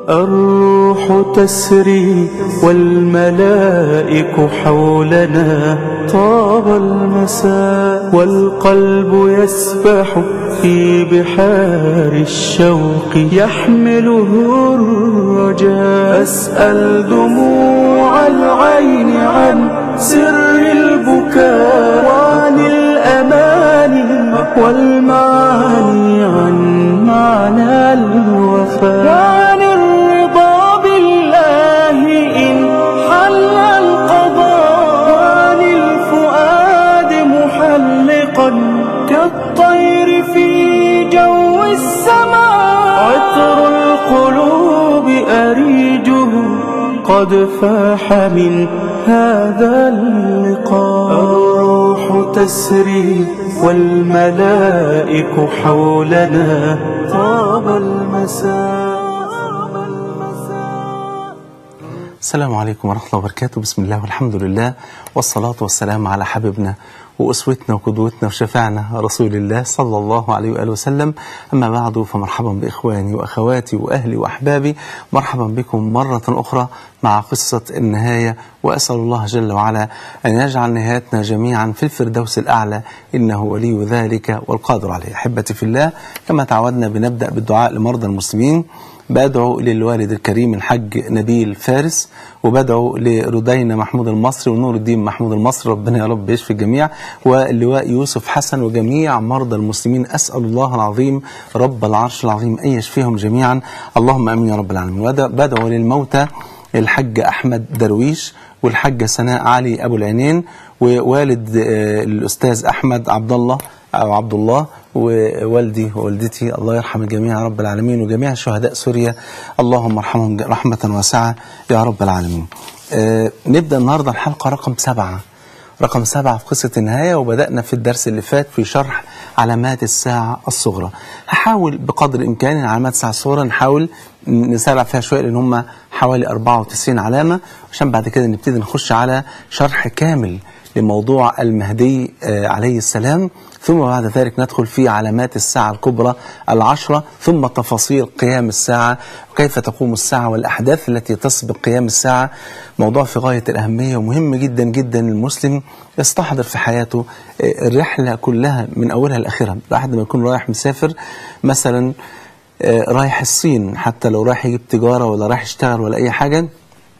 الروح تسري والملائك حولنا طاب المساء والقلب يسبح في بحار الشوق يحمله الرجاء أسأل دموع العين عن سر البكاء وعن الأماني والمعاني عن معنى الوفاء وعن الرضا بالله إن حل القضاء وعن الفؤاد محلقا كالطير في جو السماء عطر القلوب أريجه قد فاح من هذا اللقاء الروح تسري والملائك حولنا طاب المساء السلام عليكم ورحمة الله وبركاته بسم الله والحمد لله والصلاة والسلام على حبيبنا وأسوتنا وقدوتنا وشفعنا رسول الله صلى الله عليه وآله وسلم أما بعد فمرحبا بإخواني وأخواتي وأهلي وأحبابي مرحبا بكم مرة أخرى مع قصة النهاية وأسأل الله جل وعلا أن يجعل نهايتنا جميعا في الفردوس الأعلى إنه ولي ذلك والقادر عليه أحبتي في الله كما تعودنا بنبدأ بالدعاء لمرضى المسلمين بدعو للوالد الكريم الحج نبيل فارس وبدعو لردينا محمود المصري ونور الدين محمود المصري ربنا يا رب يشفي الجميع واللواء يوسف حسن وجميع مرضى المسلمين أسأل الله العظيم رب العرش العظيم أن يشفيهم جميعا اللهم أمين يا رب العالمين وبدعو للموتى الحج أحمد درويش والحجة سناء علي أبو العينين ووالد آه، الأستاذ أحمد عبد الله أو عبد الله ووالدي ووالدتي الله يرحم الجميع يا رب العالمين وجميع شهداء سوريا اللهم ارحمهم رحمة واسعة يا رب العالمين آه نبدأ النهاردة الحلقة رقم سبعة رقم سبعة في قصة النهاية وبدأنا في الدرس اللي فات في شرح علامات الساعة الصغرى هحاول بقدر الإمكان علامات الساعة الصغرى نحاول نسرع فيها شوية لأن هم حوالي 94 علامة عشان بعد كده نبتدي نخش على شرح كامل لموضوع المهدي آه، عليه السلام ثم بعد ذلك ندخل في علامات الساعة الكبرى العشرة ثم تفاصيل قيام الساعة وكيف تقوم الساعة والأحداث التي تسبق قيام الساعة موضوع في غاية الأهمية ومهم جدا جدا المسلم يستحضر في حياته آه، الرحلة كلها من أولها لآخرها الواحد لما يكون رايح مسافر مثلا آه، رايح الصين حتى لو رايح يجيب تجارة ولا رايح يشتغل ولا أي حاجة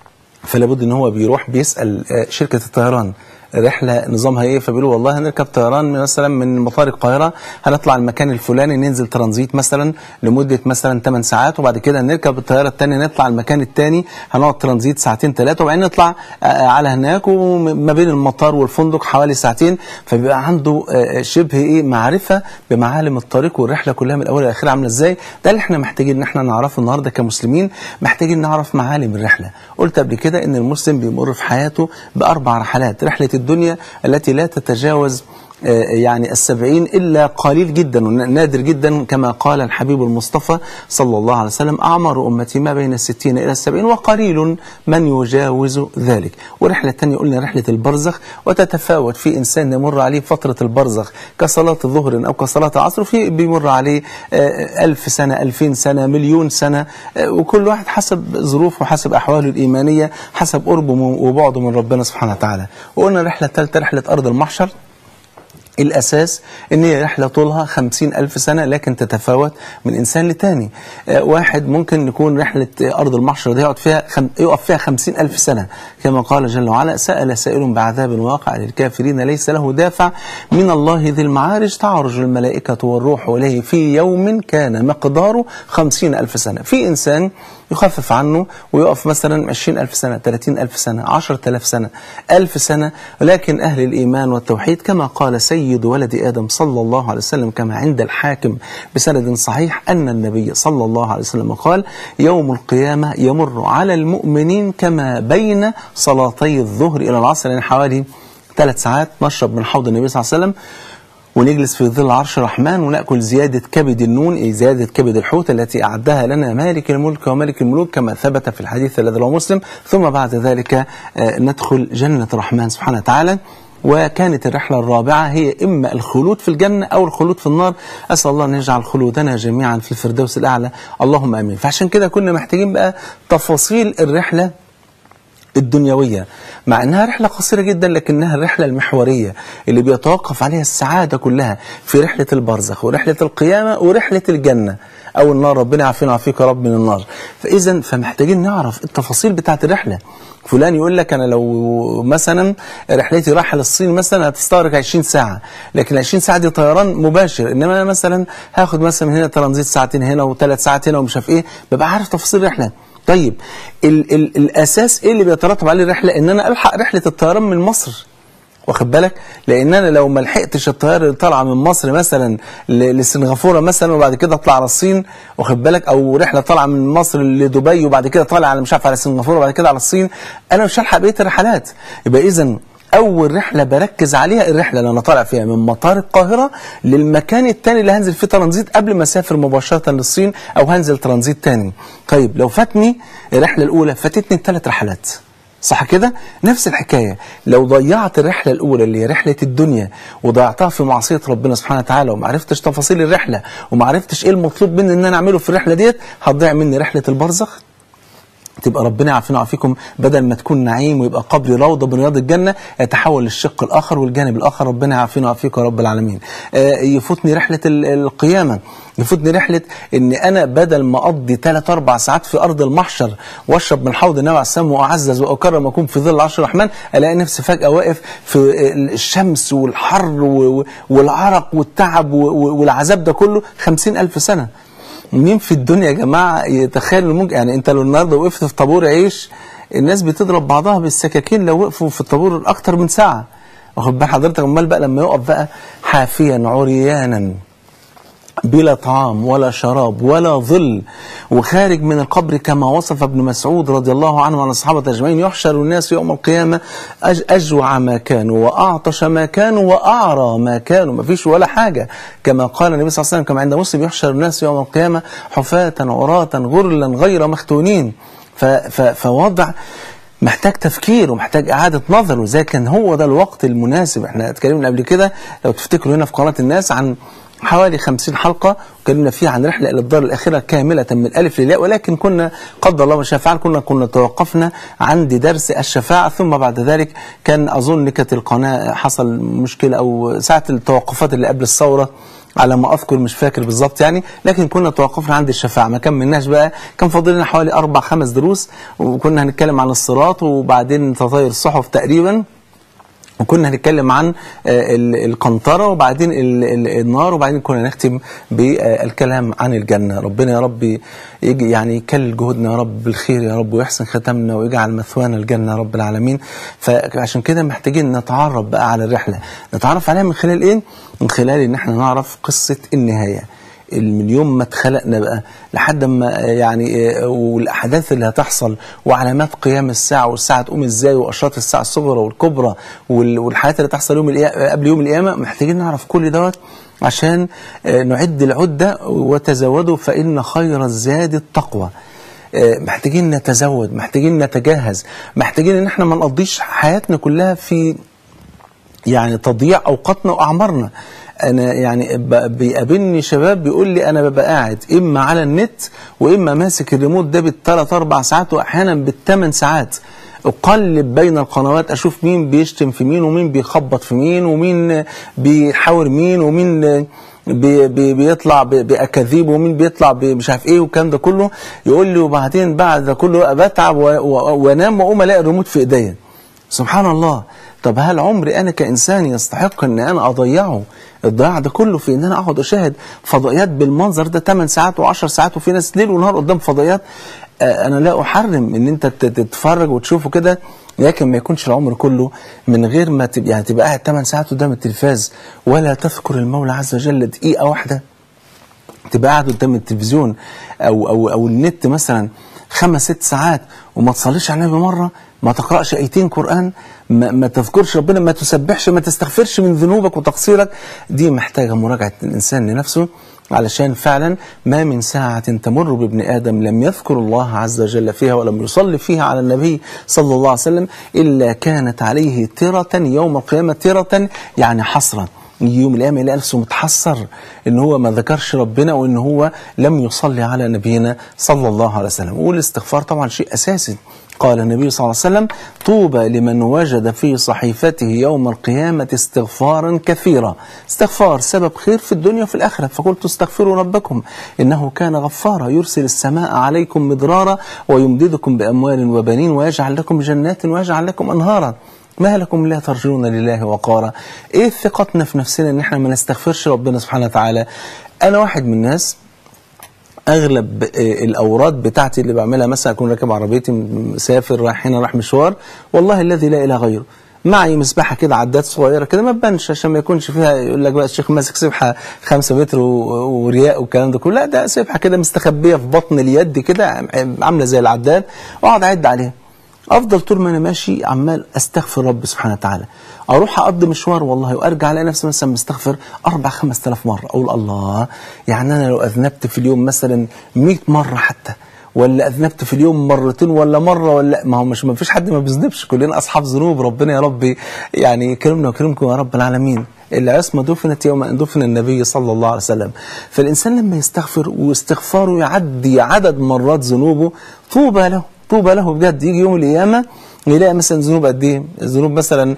فلا بد ان هو بيروح بيسال آه، شركه الطيران رحله نظامها ايه فبيقولوا والله هنركب طيران مثلا من مطار القاهره هنطلع المكان الفلاني ننزل ترانزيت مثلا لمده مثلا 8 ساعات وبعد كده نركب الطياره الثانيه نطلع المكان الثاني هنقعد ترانزيت ساعتين ثلاثه وبعدين نطلع آه، على هناك وما بين المطار والفندق حوالي ساعتين فبيبقى عنده آه، شبه ايه معرفه بمعالم الطريق والرحله كلها من الاول لاخرها عامله ازاي ده اللي احنا محتاجين ان احنا نعرفه النهارده كمسلمين محتاجين نعرف معالم الرحله قلت قبل كده ان المسلم بيمر في حياته باربع رحلات رحله الدنيا التي لا تتجاوز آه، يعني السبعين إلا قليل جدا ونادر جدا كما قال الحبيب المصطفى صلى الله عليه وسلم أعمار أمتي ما بين الستين إلى السبعين وقليل من يجاوز ذلك ورحلة تانية قلنا رحلة البرزخ وتتفاوت في إنسان يمر عليه فترة البرزخ كصلاة الظهر أو كصلاة العصر في بيمر عليه آه، ألف سنة ألفين سنة مليون سنة آه، وكل واحد حسب ظروفه وحسب أحواله الإيمانية حسب قربه وبعده من ربنا سبحانه وتعالى وقلنا الرحلة الثالثة رحلة أرض المحشر الأساس إن هي رحلة طولها خمسين ألف سنة لكن تتفاوت من إنسان لتاني آه، واحد ممكن يكون رحلة آه، أرض المحشر دي يقعد فيها خم... يقف فيها خمسين ألف سنة كما قال جل وعلا سأل سائل بعذاب واقع للكافرين ليس له دافع من الله ذي المعارج تعرج الملائكة والروح إليه في يوم كان مقداره خمسين ألف سنة في إنسان يخفف عنه ويقف مثلا عشرين ألف سنة ثلاثين ألف سنة عشرة ألاف سنة ألف سنة ولكن أهل الإيمان والتوحيد كما قال سيد ولد آدم صلى الله عليه وسلم كما عند الحاكم بسند صحيح أن النبي صلى الله عليه وسلم قال يوم القيامة يمر على المؤمنين كما بين صلاتي الظهر إلى العصر يعني حوالي ثلاث ساعات نشرب من حوض النبي صلى الله عليه وسلم ونجلس في ظل عرش الرحمن ونأكل زيادة كبد النون أي زيادة كبد الحوت التي أعدها لنا مالك الملك وملك الملوك كما ثبت في الحديث الذي رواه مسلم ثم بعد ذلك آه، ندخل جنة الرحمن سبحانه وتعالى وكانت الرحلة الرابعة هي إما الخلود في الجنة أو الخلود في النار أسأل الله أن يجعل خلودنا جميعا في الفردوس الأعلى اللهم أمين فعشان كده كنا محتاجين بقى تفاصيل الرحلة الدنيوية مع أنها رحلة قصيرة جدا لكنها الرحلة المحورية اللي بيتوقف عليها السعادة كلها في رحلة البرزخ ورحلة القيامة ورحلة الجنة أو النار ربنا يعافينا ويعافيك يا رب من النار فإذا فمحتاجين نعرف التفاصيل بتاعة الرحلة فلان يقول لك أنا لو مثلا رحلتي رايحة للصين مثلا هتستغرق 20 ساعة لكن ال 20 ساعة دي طيران مباشر إنما أنا مثلا هاخد مثلا من هنا ترانزيت ساعتين هنا وثلاث ساعات هنا ومش عارف إيه ببقى عارف تفاصيل الرحلة طيب ال ال الاساس ايه اللي بيترتب عليه الرحله ان انا الحق رحله الطيران من مصر واخد بالك لان انا لو ما لحقتش الطياره اللي طالعه من مصر مثلا ل- لسنغافوره مثلا وبعد كده اطلع على الصين واخد بالك او رحله طالعه من مصر لدبي وبعد كده طالع على مش عارف على سنغافوره وبعد كده على الصين انا مش هلحق بقيه الرحلات يبقى اذا اول رحله بركز عليها الرحله اللي انا طالع فيها من مطار القاهره للمكان الثاني اللي هنزل فيه ترانزيت قبل ما اسافر مباشره للصين او هنزل ترانزيت ثاني طيب لو فاتني الرحله الاولى فاتتني ثلاث رحلات صح كده نفس الحكايه لو ضيعت الرحله الاولى اللي هي رحله الدنيا وضيعتها في معصيه ربنا سبحانه وتعالى وما عرفتش تفاصيل الرحله وما عرفتش ايه المطلوب مني ان انا اعمله في الرحله ديت هتضيع مني رحله البرزخ تبقى ربنا يعافينا ويعافيكم بدل ما تكون نعيم ويبقى قبري روضه من رياض الجنه يتحول للشق الاخر والجانب الاخر ربنا يعافينا ويعافيكم يا رب العالمين. آه، يفوتني رحله ال- القيامه يفوتني رحله ان انا بدل ما اقضي ثلاث اربع ساعات في ارض المحشر واشرب من حوض النبي عليه السلام واعزز واكرم اكون في ظل عرش الرحمن الاقي نفسي فجاه واقف في الشمس والحر و- و- والعرق والتعب و- و- والعذاب ده كله خمسين ألف سنه مين في الدنيا يا جماعه يتخيل إن ممكن يعني انت لو النهارده وقفت في طابور عيش الناس بتضرب بعضها بالسكاكين لو وقفوا في الطابور اكتر من ساعه واخد بال حضرتك امال بقى لما يقف بقى حافيا عريانا بلا طعام ولا شراب ولا ظل وخارج من القبر كما وصف ابن مسعود رضي الله عنه وعن الصحابة أجمعين يحشر الناس يوم القيامة أج أجوع ما كانوا وأعطش ما كانوا وأعرى ما كانوا ما فيش ولا حاجة كما قال النبي صلى الله عليه وسلم كما عند مسلم يحشر الناس يوم القيامة حفاة عراة غرلا غير مختونين ف ف فوضع محتاج تفكير ومحتاج إعادة نظر وزي كان هو ده الوقت المناسب احنا اتكلمنا قبل كده لو تفتكروا هنا في قناة الناس عن حوالي خمسين حلقة وكلمنا فيها عن رحلة إلى الدار الآخرة كاملة من الألف للياء ولكن كنا قدر الله ما شاء فعل كنا كنا توقفنا عند درس الشفاعة ثم بعد ذلك كان أظن كانت القناة حصل مشكلة أو ساعة التوقفات اللي قبل الثورة على ما اذكر مش فاكر بالظبط يعني لكن كنا توقفنا عند الشفاعه ما كملناش بقى كان فاضل لنا حوالي اربع خمس دروس وكنا هنتكلم عن الصراط وبعدين تطاير الصحف تقريبا وكنا هنتكلم عن آه، ال- القنطرة وبعدين ال- ال- النار وبعدين كنا نختم بالكلام عن الجنة ربنا يا رب يجي يعني يكلل جهودنا يا رب بالخير يا رب ويحسن ختمنا ويجعل مثوانا الجنة يا رب العالمين فعشان كده محتاجين نتعرف بقى على الرحلة نتعرف عليها من خلال ايه؟ من خلال ان احنا نعرف قصة النهاية من يوم ما اتخلقنا بقى لحد ما يعني آه، والاحداث اللي هتحصل وعلامات قيام الساعه والساعه تقوم ازاي واشراط الساعه الصغرى والكبرى وال- والحاجات اللي تحصل يوم القيا- قبل يوم القيامه محتاجين نعرف كل دوت عشان آه، نعد العده وتزودوا فان خير الزاد التقوى آه، محتاجين نتزود محتاجين نتجهز محتاجين ان احنا ما نقضيش حياتنا كلها في يعني تضييع اوقاتنا واعمارنا انا يعني ب- بيقابلني شباب بيقول لي انا ببقى قاعد اما على النت واما ماسك الريموت ده بالثلاث اربع ساعات واحيانا بالثمان ساعات اقلب بين القنوات اشوف مين بيشتم في مين ومين بيخبط في مين ومين بيحاور مين ومين بي بي بيطلع ب- باكاذيب ومين بيطلع مش عارف ايه والكلام ده كله يقول لي وبعدين بعد ده كله بتعب و- و- وانام واقوم الاقي الريموت في ايديا سبحان الله طب هل عمري انا كانسان يستحق ان انا اضيعه الضياع ده كله في ان انا اقعد اشاهد فضائيات بالمنظر ده 8 ساعات و10 ساعات وفي ناس ليل ونهار قدام فضائيات آه، انا لا احرم ان انت تت- تتفرج وتشوفه كده لكن ما يكونش العمر كله من غير ما تبقى يعني تبقى قاعد 8 ساعات قدام التلفاز ولا تذكر المولى عز وجل دقيقه واحده تبقى قاعد قدام التلفزيون او او او النت مثلا خمس ست ساعات وما تصليش على النبي مره ما تقراش ايتين قران ما, ما تذكرش ربنا ما تسبحش ما تستغفرش من ذنوبك وتقصيرك دي محتاجه مراجعه الانسان لنفسه علشان فعلا ما من ساعة تمر بابن آدم لم يذكر الله عز وجل فيها ولم يصلي فيها على النبي صلى الله عليه وسلم إلا كانت عليه ترة يوم القيامة ترة يعني حسرة يوم القيامة يلاقي نفسه متحسر ان هو ما ذكرش ربنا وان هو لم يصلي على نبينا صلى الله عليه وسلم والاستغفار طبعا شيء اساسي قال النبي صلى الله عليه وسلم طوبى لمن وجد في صحيفته يوم القيامة استغفارا كثيرا استغفار سبب خير في الدنيا وفي الآخرة فقلت استغفروا ربكم إنه كان غفارا يرسل السماء عليكم مدرارا ويمددكم بأموال وبنين ويجعل لكم جنات ويجعل لكم أنهارا ما لكم لا ترجون لله وقارا ايه ثقتنا في نفسنا ان احنا ما نستغفرش ربنا سبحانه وتعالى انا واحد من الناس اغلب آه، الاوراد بتاعتي اللي بعملها مثلا اكون راكب عربيتي مسافر رايح هنا رايح مشوار والله الذي لا اله غيره معي مسبحه كده عداد صغيره كده ما تبانش عشان ما يكونش فيها يقول لك بقى الشيخ ماسك سبحه 5 متر و- ورياء والكلام ده كله لا ده سبحه كده مستخبيه في بطن اليد كده عامله زي العداد واقعد اعد عليها افضل طول ما انا ماشي عمال استغفر رب سبحانه وتعالى اروح اقضي مشوار والله وارجع الاقي نفسي مثلا مستغفر اربع خمس تلاف مره اقول الله يعني انا لو اذنبت في اليوم مثلا 100 مره حتى ولا اذنبت في اليوم مرتين ولا مره ولا ما هو مش ما فيش حد ما بيذنبش كلنا اصحاب ذنوب ربنا يا رب يعني يكرمنا ويكرمكم يا رب العالمين العصمة دفنت يوم أن دفن النبي صلى الله عليه وسلم فالإنسان لما يستغفر واستغفاره يعدي عدد مرات ذنوبه طوبى له طوبى له بجد يجي يوم القيامة يلاقي مثلا ذنوب قد ايه؟ الذنوب مثلا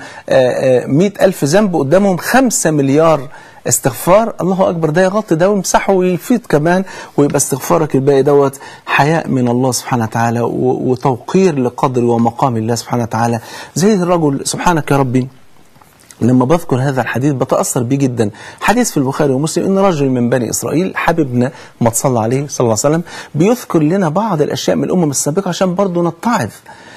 مئة ألف ذنب قدامهم خمسة مليار استغفار الله أكبر ده يغطي ده ويمسحه ويفيض كمان ويبقى استغفارك الباقي دوت حياء من الله سبحانه وتعالى و- وتوقير لقدر ومقام الله سبحانه وتعالى زي الرجل سبحانك يا ربي لما بذكر هذا الحديث بتأثر بيه جدا حديث في البخاري ومسلم إن رجل من بني إسرائيل حبيبنا ما تصلى عليه صلى الله عليه وسلم بيذكر لنا بعض الأشياء من الأمم السابقة عشان برضه نتعظ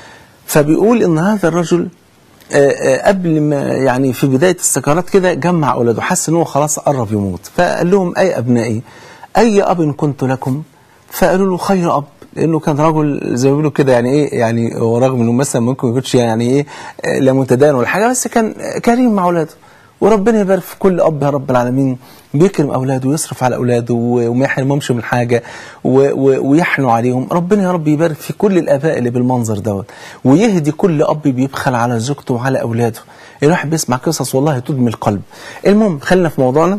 فبيقول إن هذا الرجل آه، آه، قبل ما يعني في بداية السكرات كده جمع أولاده حس إن هو خلاص قرب يموت فقال لهم أي أبنائي أي أب كنت لكم فقالوا له خير أب لانه كان رجل زي ما بيقولوا كده يعني ايه يعني هو رغم انه مثلا ممكن ما يكونش يعني ايه آه، لا متدين ولا حاجه بس كان آه، كريم مع اولاده وربنا يبارك في كل اب يا رب العالمين بيكرم اولاده ويصرف على اولاده و- وما يحرمهمش من حاجه و- و- ويحنوا عليهم ربنا يا رب يبارك في كل الاباء اللي بالمنظر دوت ويهدي كل اب بيبخل على زوجته وعلى اولاده الواحد بيسمع قصص والله تدمي القلب المهم خلينا في موضوعنا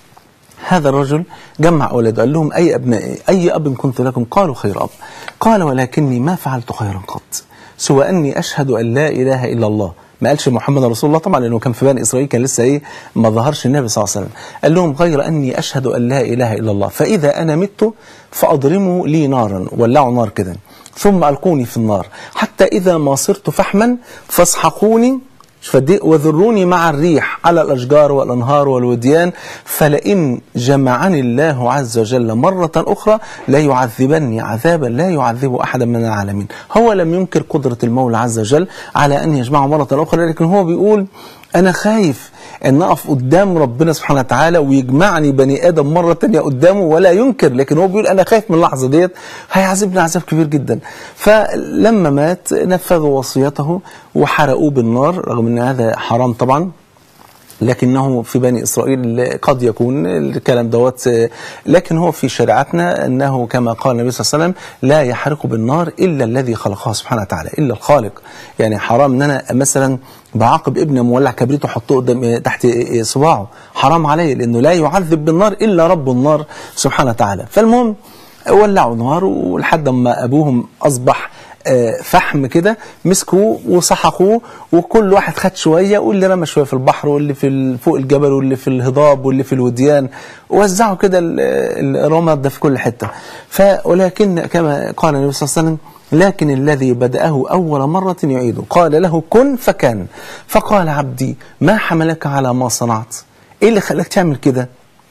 هذا الرجل جمع أولاده قال لهم أي أبنائي أي أب كنت لكم قالوا خير أب قال ولكني ما فعلت خيرا قط سوى أني أشهد أن لا إله إلا الله ما قالش محمد رسول الله طبعا لأنه كان في بني إسرائيل كان لسه إيه ما ظهرش النبي صلى الله عليه وسلم قال لهم غير أني أشهد أن لا إله إلا الله فإذا أنا مت فأضرموا لي نارا ولعوا نار كده ثم ألقوني في النار حتى إذا ما صرت فحما فاسحقوني شوف قد إيه؟ وذروني مع الريح على الأشجار والأنهار والوديان فلئن جمعني الله عز وجل مرة أخرى لا يعذبني عذابا لا يعذب أحدا من العالمين هو لم ينكر قدرة المولى عز وجل على أن يجمعه مرة أخرى لكن هو بيقول أنا خايف أن أقف قدام ربنا سبحانه وتعالى ويجمعني بني آدم مرة تانية قدامه ولا ينكر لكن هو بيقول أنا خايف من اللحظة ديت هيعذبني عذاب كبير جدا فلما مات نفذوا وصيته وحرقوه بالنار رغم أن هذا حرام طبعا لكنه في بني إسرائيل قد يكون الكلام دوت لكن هو في شريعتنا أنه كما قال النبي صلى الله عليه وسلم لا يحرق بالنار إلا الذي خلقها سبحانه وتعالى إلا الخالق يعني حرام أن أنا مثلا بعاقب ابن مولع كبريت وحطه قدام تحت صباعه حرام عليه لأنه لا يعذب بالنار إلا رب النار سبحانه وتعالى فالمهم ولعوا نار ولحد ما أبوهم أصبح آه، فحم كده مسكوه وسحقوه وكل واحد خد شويه واللي رمى شويه في البحر واللي في ال- فوق الجبل واللي في الهضاب واللي في الوديان وزعوا كده ال- الرماد ده في كل حته ف ولكن كما قال النبي صلى الله عليه وسلم لكن الذي بدأه أول مرة يعيده قال له كن فكان فقال عبدي ما حملك على ما صنعت إيه اللي خلاك تعمل كده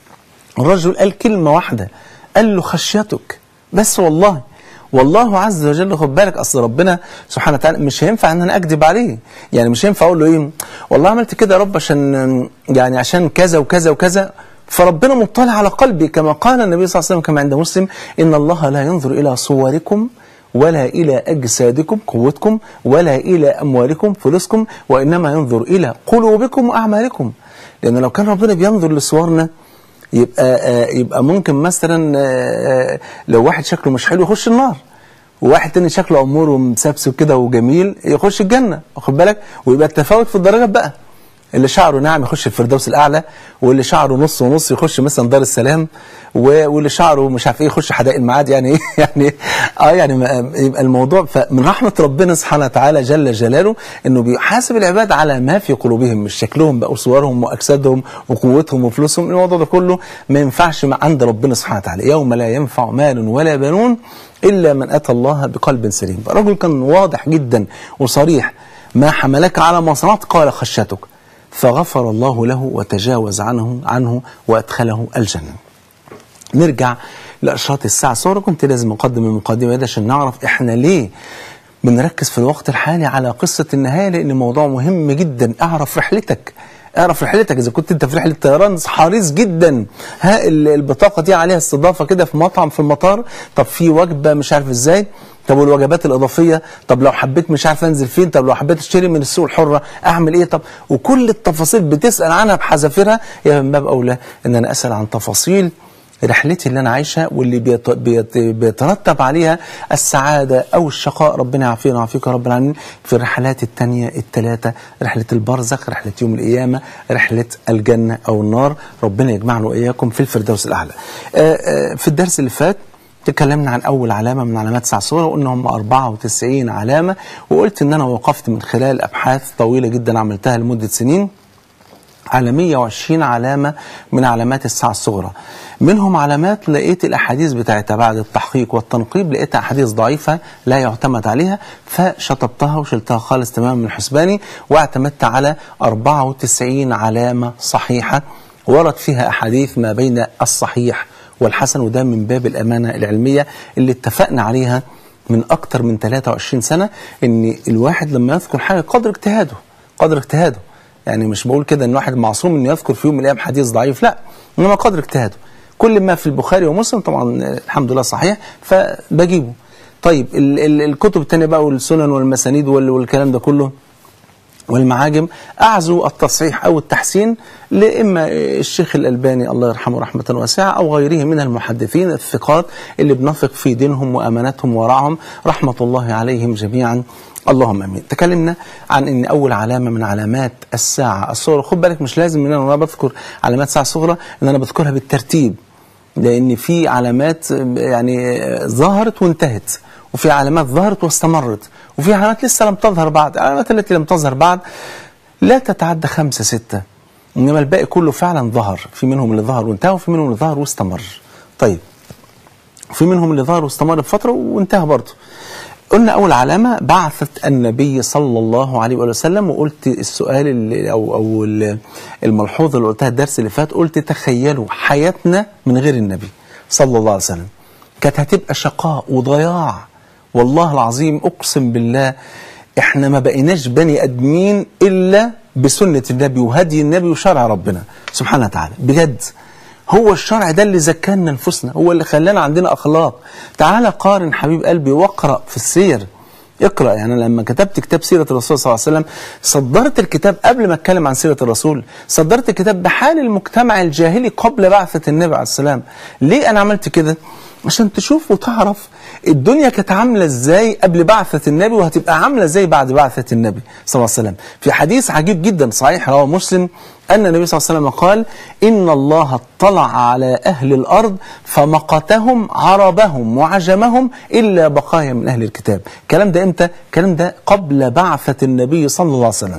الرجل قال كلمة واحدة قال له خشيتك بس والله والله عز وجل خد بالك اصل ربنا سبحانه وتعالى مش هينفع ان انا اكذب عليه يعني مش هينفع اقول له ايه والله عملت كده يا رب عشان يعني عشان كذا وكذا وكذا فربنا مطلع على قلبي كما قال النبي صلى الله عليه وسلم كما عند مسلم ان الله لا ينظر الى صوركم ولا إلى أجسادكم قوتكم ولا إلى أموالكم فلوسكم وإنما ينظر إلى قلوبكم وأعمالكم لأن لو كان ربنا بينظر لصورنا يبقى آه، يبقى ممكن مثلا آه، لو واحد شكله مش حلو يخش النار وواحد تاني شكله امور ومسبسب كده وجميل يخش الجنه واخد بالك ويبقى التفاوت في الدرجات بقى اللي شعره ناعم يخش الفردوس الاعلى واللي شعره نص ونص يخش مثلا دار السلام و- واللي شعره مش عارف ايه يخش حدائق المعاد يعني ايه يعني اه يعني ما- يبقى الموضوع فمن رحمه ربنا سبحانه وتعالى جل جلاله انه بيحاسب العباد على ما في قلوبهم مش شكلهم بقى وصورهم واجسادهم وقوتهم وفلوسهم الموضوع ده كله ما ينفعش مع عند ربنا سبحانه وتعالى يوم لا ينفع مال ولا بنون الا من اتى الله بقلب سليم الرجل كان واضح جدا وصريح ما حملك على ما صنعت قال خشيتك فغفر الله له وتجاوز عنه عنه وادخله الجنه. نرجع لاشراط الساعه صورة كنت لازم اقدم المقدمه دي عشان نعرف احنا ليه بنركز في الوقت الحالي على قصه النهايه لان موضوع مهم جدا اعرف رحلتك اعرف رحلتك اذا كنت انت في رحله طيران حريص جدا ها ال- البطاقه دي عليها استضافه كده في مطعم في المطار طب في وجبه مش عارف ازاي طب والوجبات الاضافيه طب لو حبيت مش عارف انزل فين طب لو حبيت اشتري من السوق الحره اعمل ايه طب وكل التفاصيل بتسال عنها بحذافيرها يا من باب اولى ان انا اسال عن تفاصيل رحلتي اللي انا عايشها واللي بيت بيت بيترتب عليها السعاده او الشقاء ربنا يعافينا ويعافيك يا رب العالمين في الرحلات الثانيه الثلاثه رحله البرزخ رحله يوم القيامه رحله الجنه او النار ربنا يجمعنا واياكم في الفردوس الاعلى. آه، آه، في الدرس اللي فات تكلمنا عن اول علامه من علامات ساعه صوره وقلنا هم 94 علامه وقلت ان انا وقفت من خلال ابحاث طويله جدا عملتها لمده سنين على 120 علامة من علامات الساعة الصغرى منهم علامات لقيت الأحاديث بتاعتها بعد التحقيق والتنقيب لقيتها أحاديث ضعيفة لا يعتمد عليها فشطبتها وشلتها خالص تماما من حسباني واعتمدت على 94 علامة صحيحة ورد فيها أحاديث ما بين الصحيح والحسن وده من باب الأمانة العلمية اللي اتفقنا عليها من أكتر من 23 سنة إن الواحد لما يذكر حاجة قدر اجتهاده قدر اجتهاده يعني مش بقول كده ان واحد معصوم انه يذكر في يوم من الايام حديث ضعيف لا انما قدر اجتهاده كل ما في البخاري ومسلم طبعا آه، الحمد لله صحيح فبجيبه طيب ال ال الكتب الثانيه بقى والسنن والمسانيد وال والكلام ده كله والمعاجم أعزوا التصحيح أو التحسين لإما الشيخ الألباني الله يرحمه رحمة واسعة أو غيره من المحدثين الثقات اللي بنثق في دينهم وأمانتهم ورعهم رحمة الله عليهم جميعا اللهم امين. تكلمنا عن ان اول علامه من علامات الساعه الصغرى، خد بالك مش لازم ان انا بذكر علامات الساعه الصغرى ان انا بذكرها بالترتيب. لان في علامات يعني ظهرت وانتهت وفي علامات ظهرت واستمرت وفي علامات لسه لم تظهر بعد العلامات التي لم تظهر بعد لا تتعدى خمسة ستة إنما الباقي كله فعلا ظهر في منهم اللي ظهر وانتهى وفي منهم اللي ظهر واستمر طيب في منهم اللي ظهر واستمر بفترة وانتهى برضه قلنا أول علامة بعثة النبي صلى الله عليه وآله وسلم وقلت السؤال اللي أو أو ال- الملحوظة اللي قلتها الدرس اللي فات قلت تخيلوا حياتنا من غير النبي صلى الله عليه وسلم كانت هتبقى شقاء وضياع والله العظيم أقسم بالله إحنا ما بقيناش بني أدمين إلا بسنة النبي وهدي النبي وشرع ربنا سبحانه وتعالى بجد هو الشرع ده اللي زكانا نفوسنا هو اللي خلانا عندنا اخلاق تعال قارن حبيب قلبي واقرا في السير اقرا يعني لما كتبت كتاب سيره الرسول صلى الله عليه وسلم صدرت الكتاب قبل ما اتكلم عن سيره الرسول صدرت الكتاب بحال المجتمع الجاهلي قبل بعثه النبي عليه السلام ليه انا عملت كده عشان تشوف وتعرف الدنيا كانت عامله ازاي قبل بعثه النبي وهتبقى عامله ازاي بعد بعثه النبي صلى الله عليه وسلم في حديث عجيب جدا صحيح رواه مسلم ان النبي صلى الله عليه وسلم قال ان الله اطلع على اهل الارض فمقتهم عربهم وعجمهم الا بقايا من اهل الكتاب الكلام ده امتى الكلام ده قبل بعثه النبي صلى الله عليه وسلم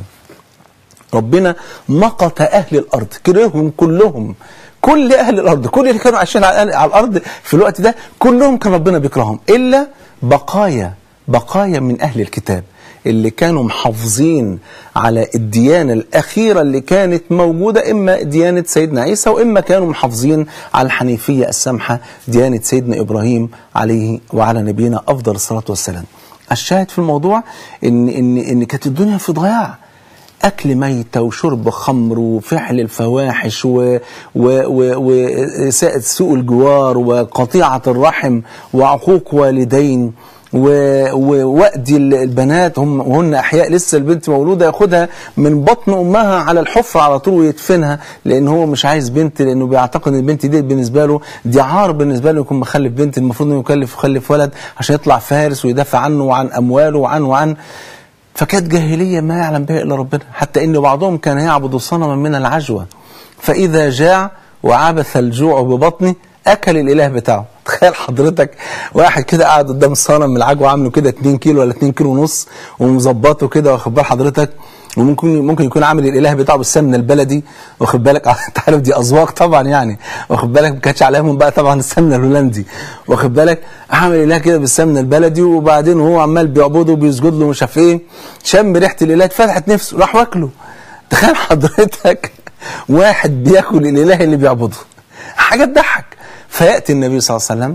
ربنا مقت اهل الارض كرههم كلهم كل اهل الارض كل اللي كانوا عايشين على على الارض في الوقت ده كلهم كان ربنا بيكرههم الا بقايا بقايا من اهل الكتاب اللي كانوا محافظين على الديانة الأخيرة اللي كانت موجودة إما ديانة سيدنا عيسى وإما كانوا محافظين على الحنيفية السامحة ديانة سيدنا إبراهيم عليه وعلى نبينا أفضل الصلاة والسلام الشاهد في الموضوع إن, إن, إن كانت الدنيا في ضياع أكل ميتة وشرب خمر وفعل الفواحش و- و- و- وإساءة سوء الجوار وقطيعة الرحم وعقوق والدين و- ووأدي ال- البنات هم وهن احياء لسه البنت مولوده ياخدها من بطن امها على الحفره على طول ويدفنها لان هو مش عايز بنت لانه بيعتقد ان البنت دي بالنسبه له دي عار بالنسبه له يكون مخلف بنت المفروض انه يكلف يخلف ولد عشان يطلع فارس ويدافع عنه وعن امواله وعن وعن فكانت جاهليه ما يعلم بها الا ربنا حتى ان بعضهم كان يعبد صنما من العجوه فاذا جاع وعبث الجوع ببطنه اكل الاله بتاعه تخيل حضرتك واحد كده قاعد قدام صنم من العجوه عامله كده 2 كيلو ولا 2 كيلو ونص ومظبطه كده واخد بال حضرتك وممكن ممكن يكون عامل الاله بتاعه بالسمنه البلدي واخد بالك انت عارف دي اذواق طبعا يعني واخد بالك ما كانتش عليهم بقى طبعا السمنه الهولندي واخد بالك عامل اله كده بالسمنه البلدي وبعدين وهو عمال بيعبده وبيسجد له مش عارف ايه شم ريحه الاله اتفتحت نفسه راح واكله تخيل حضرتك واحد بياكل الاله اللي بيعبده حاجه تضحك فياتي النبي صلى الله عليه وسلم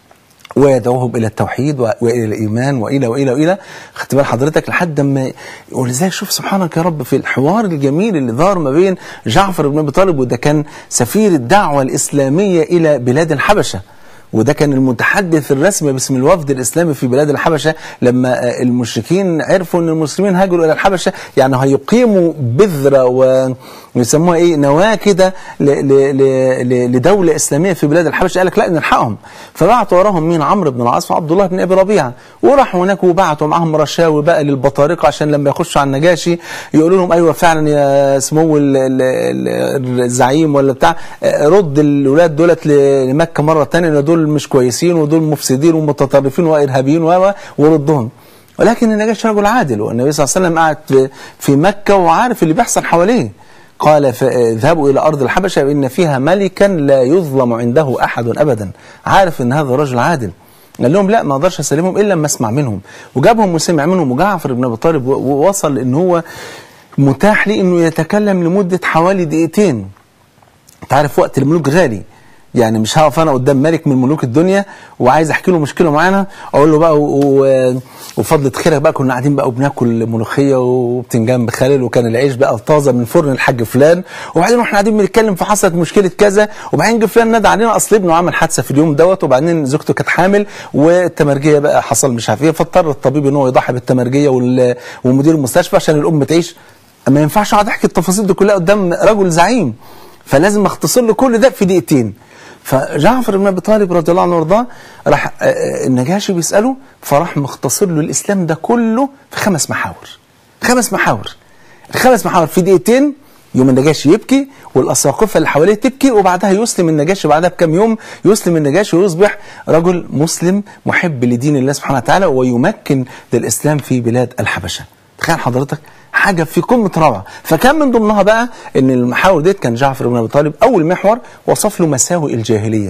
ويدعوهم الى التوحيد و- والى الايمان والى والى والى خدت بال حضرتك لحد ما ولذلك شوف سبحانك يا رب في الحوار الجميل اللي ظهر ما بين جعفر بن ابي طالب وده كان سفير الدعوه الاسلاميه الى بلاد الحبشه وده كان المتحدث الرسمي باسم الوفد الاسلامي في بلاد الحبشه لما آه، المشركين عرفوا ان المسلمين هاجروا الى الحبشه يعني هيقيموا بذره و- ويسموها ايه نواه كده ل- ل- ل- ل- لدوله اسلاميه في بلاد الحبشه قال لك لا نلحقهم فبعتوا وراهم مين عمرو بن العاص وعبد الله بن ابي ربيعه وراحوا هناك وبعتوا معاهم رشاوي بقى للبطارقه عشان لما يخشوا على النجاشي يقولوا لهم ايوه فعلا يا سمو ال- ال- ال- الزعيم ولا بتاع آه، رد الاولاد دولت ل- لمكه مره ثانيه لان دول مش كويسين ودول مفسدين ومتطرفين وارهابيين و- و- وردهم ولكن النجاشي رجل عادل والنبي صلى الله عليه وسلم قاعد في- في مكه وعارف اللي بيحصل حواليه قال ف- اذهبوا إلى أرض الحبشة فإن فيها ملكا لا يظلم عنده أحد أبدا عارف أن هذا رجل عادل قال لهم لا ما اقدرش اسلمهم الا لما اسمع منهم وجابهم وسمع منهم وجعفر بن ابي طالب و- ووصل ان هو متاح لي انه يتكلم لمده حوالي دقيقتين انت عارف وقت الملوك غالي يعني مش هقف انا قدام ملك من ملوك الدنيا وعايز احكي له مشكله معينه اقول له بقى و- و- وفضلة خيرك بقى كنا قاعدين بقى وبناكل ملوخيه وبتنجان بخلل وكان العيش بقى طازه من فرن الحاج فلان وبعدين واحنا قاعدين بنتكلم في حصلت مشكله كذا وبعدين جه فلان نادى علينا اصل ابنه عمل حادثه في اليوم دوت وبعدين زوجته كانت حامل والتمرجيه بقى حصل مش عارف ايه فاضطر الطبيب ان هو يضحي بالتمرجيه وال- ومدير المستشفى عشان الام تعيش ما ينفعش اقعد احكي التفاصيل دي كلها قدام رجل زعيم فلازم اختصر له كل ده في دقيقتين فجعفر بن ابي طالب رضي الله عنه وارضاه راح آه، آه، النجاشي بيساله فراح مختصر له الاسلام ده كله في خمس محاور خمس محاور الخمس محاور في دقيقتين يوم النجاشي يبكي والاساقفه اللي حواليه تبكي وبعدها يسلم النجاشي بعدها بكم يوم يسلم النجاشي ويصبح رجل مسلم محب لدين الله سبحانه وتعالى ويمكن للاسلام في بلاد الحبشه تخيل حضرتك حاجه في قمه روعه فكان من ضمنها بقى ان المحاور ديت كان جعفر بن ابي طالب اول محور وصف له مساوئ الجاهليه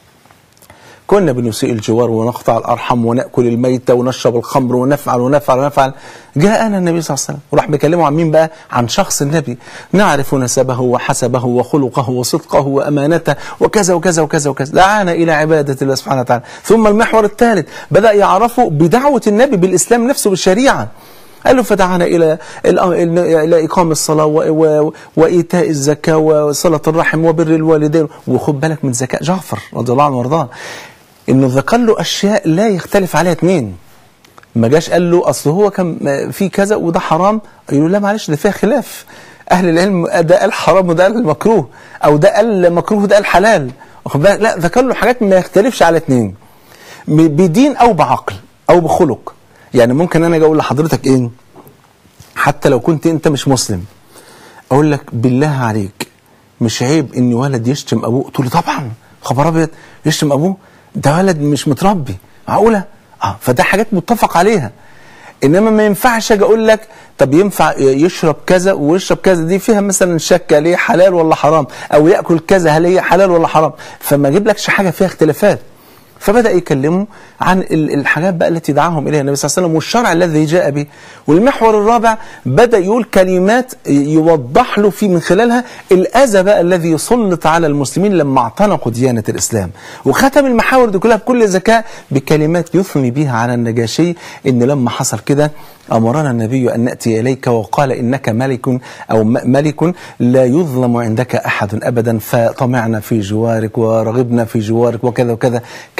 كنا بنسيء الجوار ونقطع الارحام وناكل الميته ونشرب الخمر ونفعل ونفعل ونفعل جاءنا النبي صلى الله عليه وسلم وراح بيكلمه عن مين بقى عن شخص النبي نعرف نسبه وحسبه وخلقه وصدقه وامانته وكذا وكذا وكذا وكذا دعانا الى عباده الله سبحانه وتعالى ثم المحور الثالث بدا يعرفه بدعوه النبي بالاسلام نفسه بالشريعه قال له فدعانا الى الى إلى اقام الصلاه و- و- وايتاء الزكاه وصله الرحم وبر الوالدين وخد بالك من ذكاء جعفر رضي الله عنه وارضاه انه ذكر له اشياء لا يختلف عليها اثنين ما جاش قال له اصل هو كان في كذا وده حرام يقول له لا معلش ده فيها خلاف اهل العلم ده قال حرام وده قال مكروه او ده قال مكروه وده قال حلال واخد بالك لا ذكر له حاجات ما يختلفش على اثنين م- بدين او بعقل او بخلق يعني ممكن انا اجي اقول لحضرتك ايه حتى لو كنت انت مش مسلم اقول لك بالله عليك مش عيب ان ولد يشتم ابوه تقول لي طبعا خبر ابيض يشتم ابوه ده ولد مش متربي معقوله اه فده حاجات متفق عليها انما ما ينفعش اجي اقول لك طب ينفع يشرب كذا ويشرب كذا دي فيها مثلا شك هل هي حلال ولا حرام او ياكل كذا هل هي حلال ولا حرام فما اجيب لكش حاجه فيها اختلافات فبدا يكلمه عن ال- الحاجات بقى التي دعاهم اليها النبي صلى الله عليه وسلم والشرع الذي جاء به والمحور الرابع بدا يقول كلمات يوضح له في من خلالها الاذى بقى الذي يسلط على المسلمين لما اعتنقوا ديانه الاسلام وختم المحاور دي كلها بكل ذكاء بكلمات يثني بها على النجاشي ان لما حصل كده امرنا النبي ان ناتي اليك وقال انك ملك او م- ملك لا يظلم عندك احد ابدا فطمعنا في جوارك ورغبنا في جوارك وكذا وكذا كان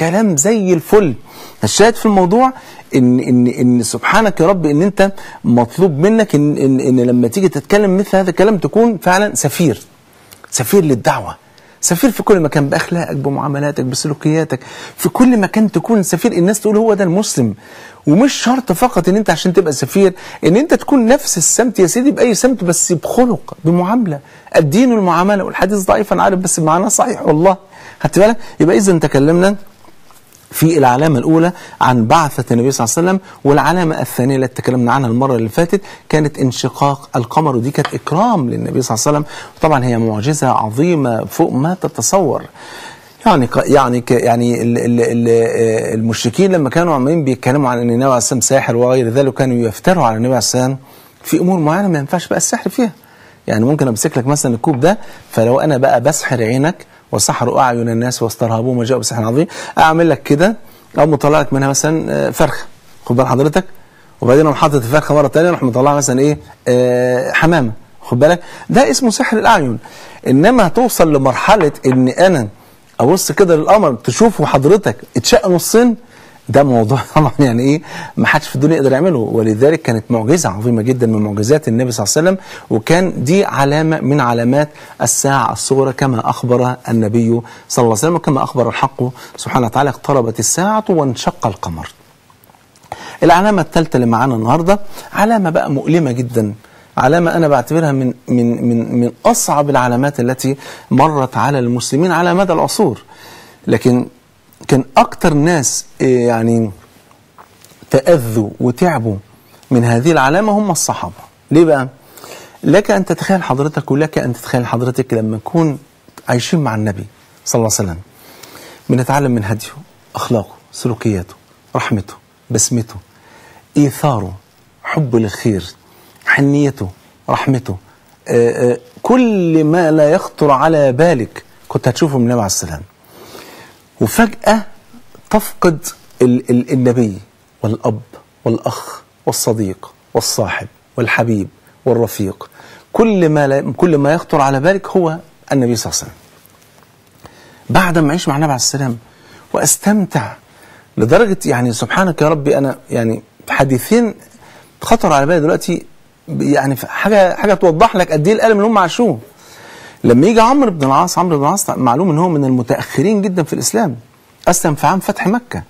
كلام زي الفل الشاهد في الموضوع ان ان ان سبحانك يا رب ان انت مطلوب منك ان ان, إن لما تيجي تتكلم مثل هذا الكلام تكون فعلا سفير سفير للدعوه سفير في كل مكان باخلاقك بمعاملاتك بسلوكياتك في كل مكان تكون سفير الناس تقول هو ده المسلم ومش شرط فقط ان انت عشان تبقى سفير ان انت تكون نفس السمت يا سيدي باي سمت بس بخلق بمعامله الدين والمعامله والحديث ضعيف انا عارف بس معناه صحيح والله خدت بالك يبقى اذا تكلمنا في العلامة الأولى عن بعثة النبي صلى الله عليه وسلم والعلامة الثانية اللي اتكلمنا عنها المرة اللي فاتت كانت انشقاق القمر ودي كانت إكرام للنبي صلى الله عليه وسلم طبعا هي معجزة عظيمة فوق ما تتصور يعني ك يعني ك يعني ال ال ال المشركين لما كانوا عمالين بيتكلموا عن ان النبي عليه السلام ساحر وغير ذلك كانوا يفتروا على النبي عليه السلام في امور معينه ما ينفعش بقى السحر فيها يعني ممكن امسك لك مثلا الكوب ده فلو انا بقى بسحر عينك وسحروا اعين الناس واسترهبوهم وجاءوا بسحر عظيم اعمل لك كده او مطلع لك منها مثلا فرخه خد بال حضرتك وبعدين اقوم حاطط الفرخه مره ثانيه اروح مطلعها مثلا ايه آه حمامه خد بالك ده اسمه سحر الاعين انما هتوصل لمرحله ان انا ابص كده للقمر تشوفه حضرتك اتشق نصين ده موضوع طبعا يعني ايه ما حدش في الدنيا يقدر يعمله ولذلك كانت معجزه عظيمه جدا من معجزات النبي صلى الله عليه وسلم وكان دي علامه من علامات الساعه الصغرى كما اخبر النبي صلى الله عليه وسلم وكما اخبر الحق سبحانه وتعالى اقتربت الساعه وانشق القمر. العلامه الثالثه اللي معانا النهارده علامه بقى مؤلمه جدا علامة أنا بعتبرها من من من من أصعب العلامات التي مرت على المسلمين على مدى العصور. لكن كان أكتر ناس يعني تأذوا وتعبوا من هذه العلامة هم الصحابة. ليه بقى؟ لك أن تتخيل حضرتك ولك أن تتخيل حضرتك لما نكون عايشين مع النبي صلى الله عليه وسلم بنتعلم من هديه أخلاقه سلوكياته رحمته بسمته إيثاره حبه للخير حنيته رحمته آآ آآ كل ما لا يخطر على بالك كنت هتشوفه من النبي عليه السلام وفجأة تفقد ال ال النبي والأب والأخ والصديق والصاحب والحبيب والرفيق كل ما لا كل ما يخطر على بالك هو النبي صلى الله عليه وسلم بعد ما أعيش مع النبي عليه السلام وأستمتع لدرجة يعني سبحانك يا ربي أنا يعني حديثين خطر على بالي دلوقتي يعني حاجه حاجه توضح لك قد ايه الالم اللي هم عاشوه لما يجي عمرو بن العاص عمرو بن العاص معلوم ان هو من المتاخرين جدا في الاسلام اسلم في عام فتح مكه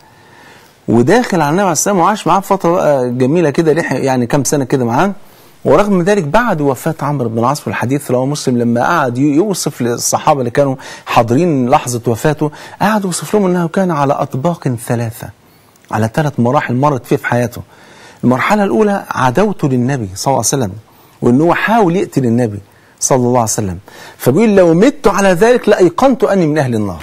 وداخل على النبي عليه السلام وعاش معاه فتره جميله كده يعني كام سنه كده معاه ورغم ذلك بعد وفاة عمرو بن العاص في الحديث رواه مسلم لما قعد يوصف للصحابة اللي كانوا حاضرين لحظة وفاته قعد يوصف لهم أنه كان على أطباق ثلاثة على ثلاث مراحل مرت فيه في حياته المرحلة الأولى عداوته للنبي صلى الله عليه وسلم وأنه هو حاول يقتل النبي صلى الله عليه وسلم فبيقول لو مت على ذلك لأيقنت أني من أهل النار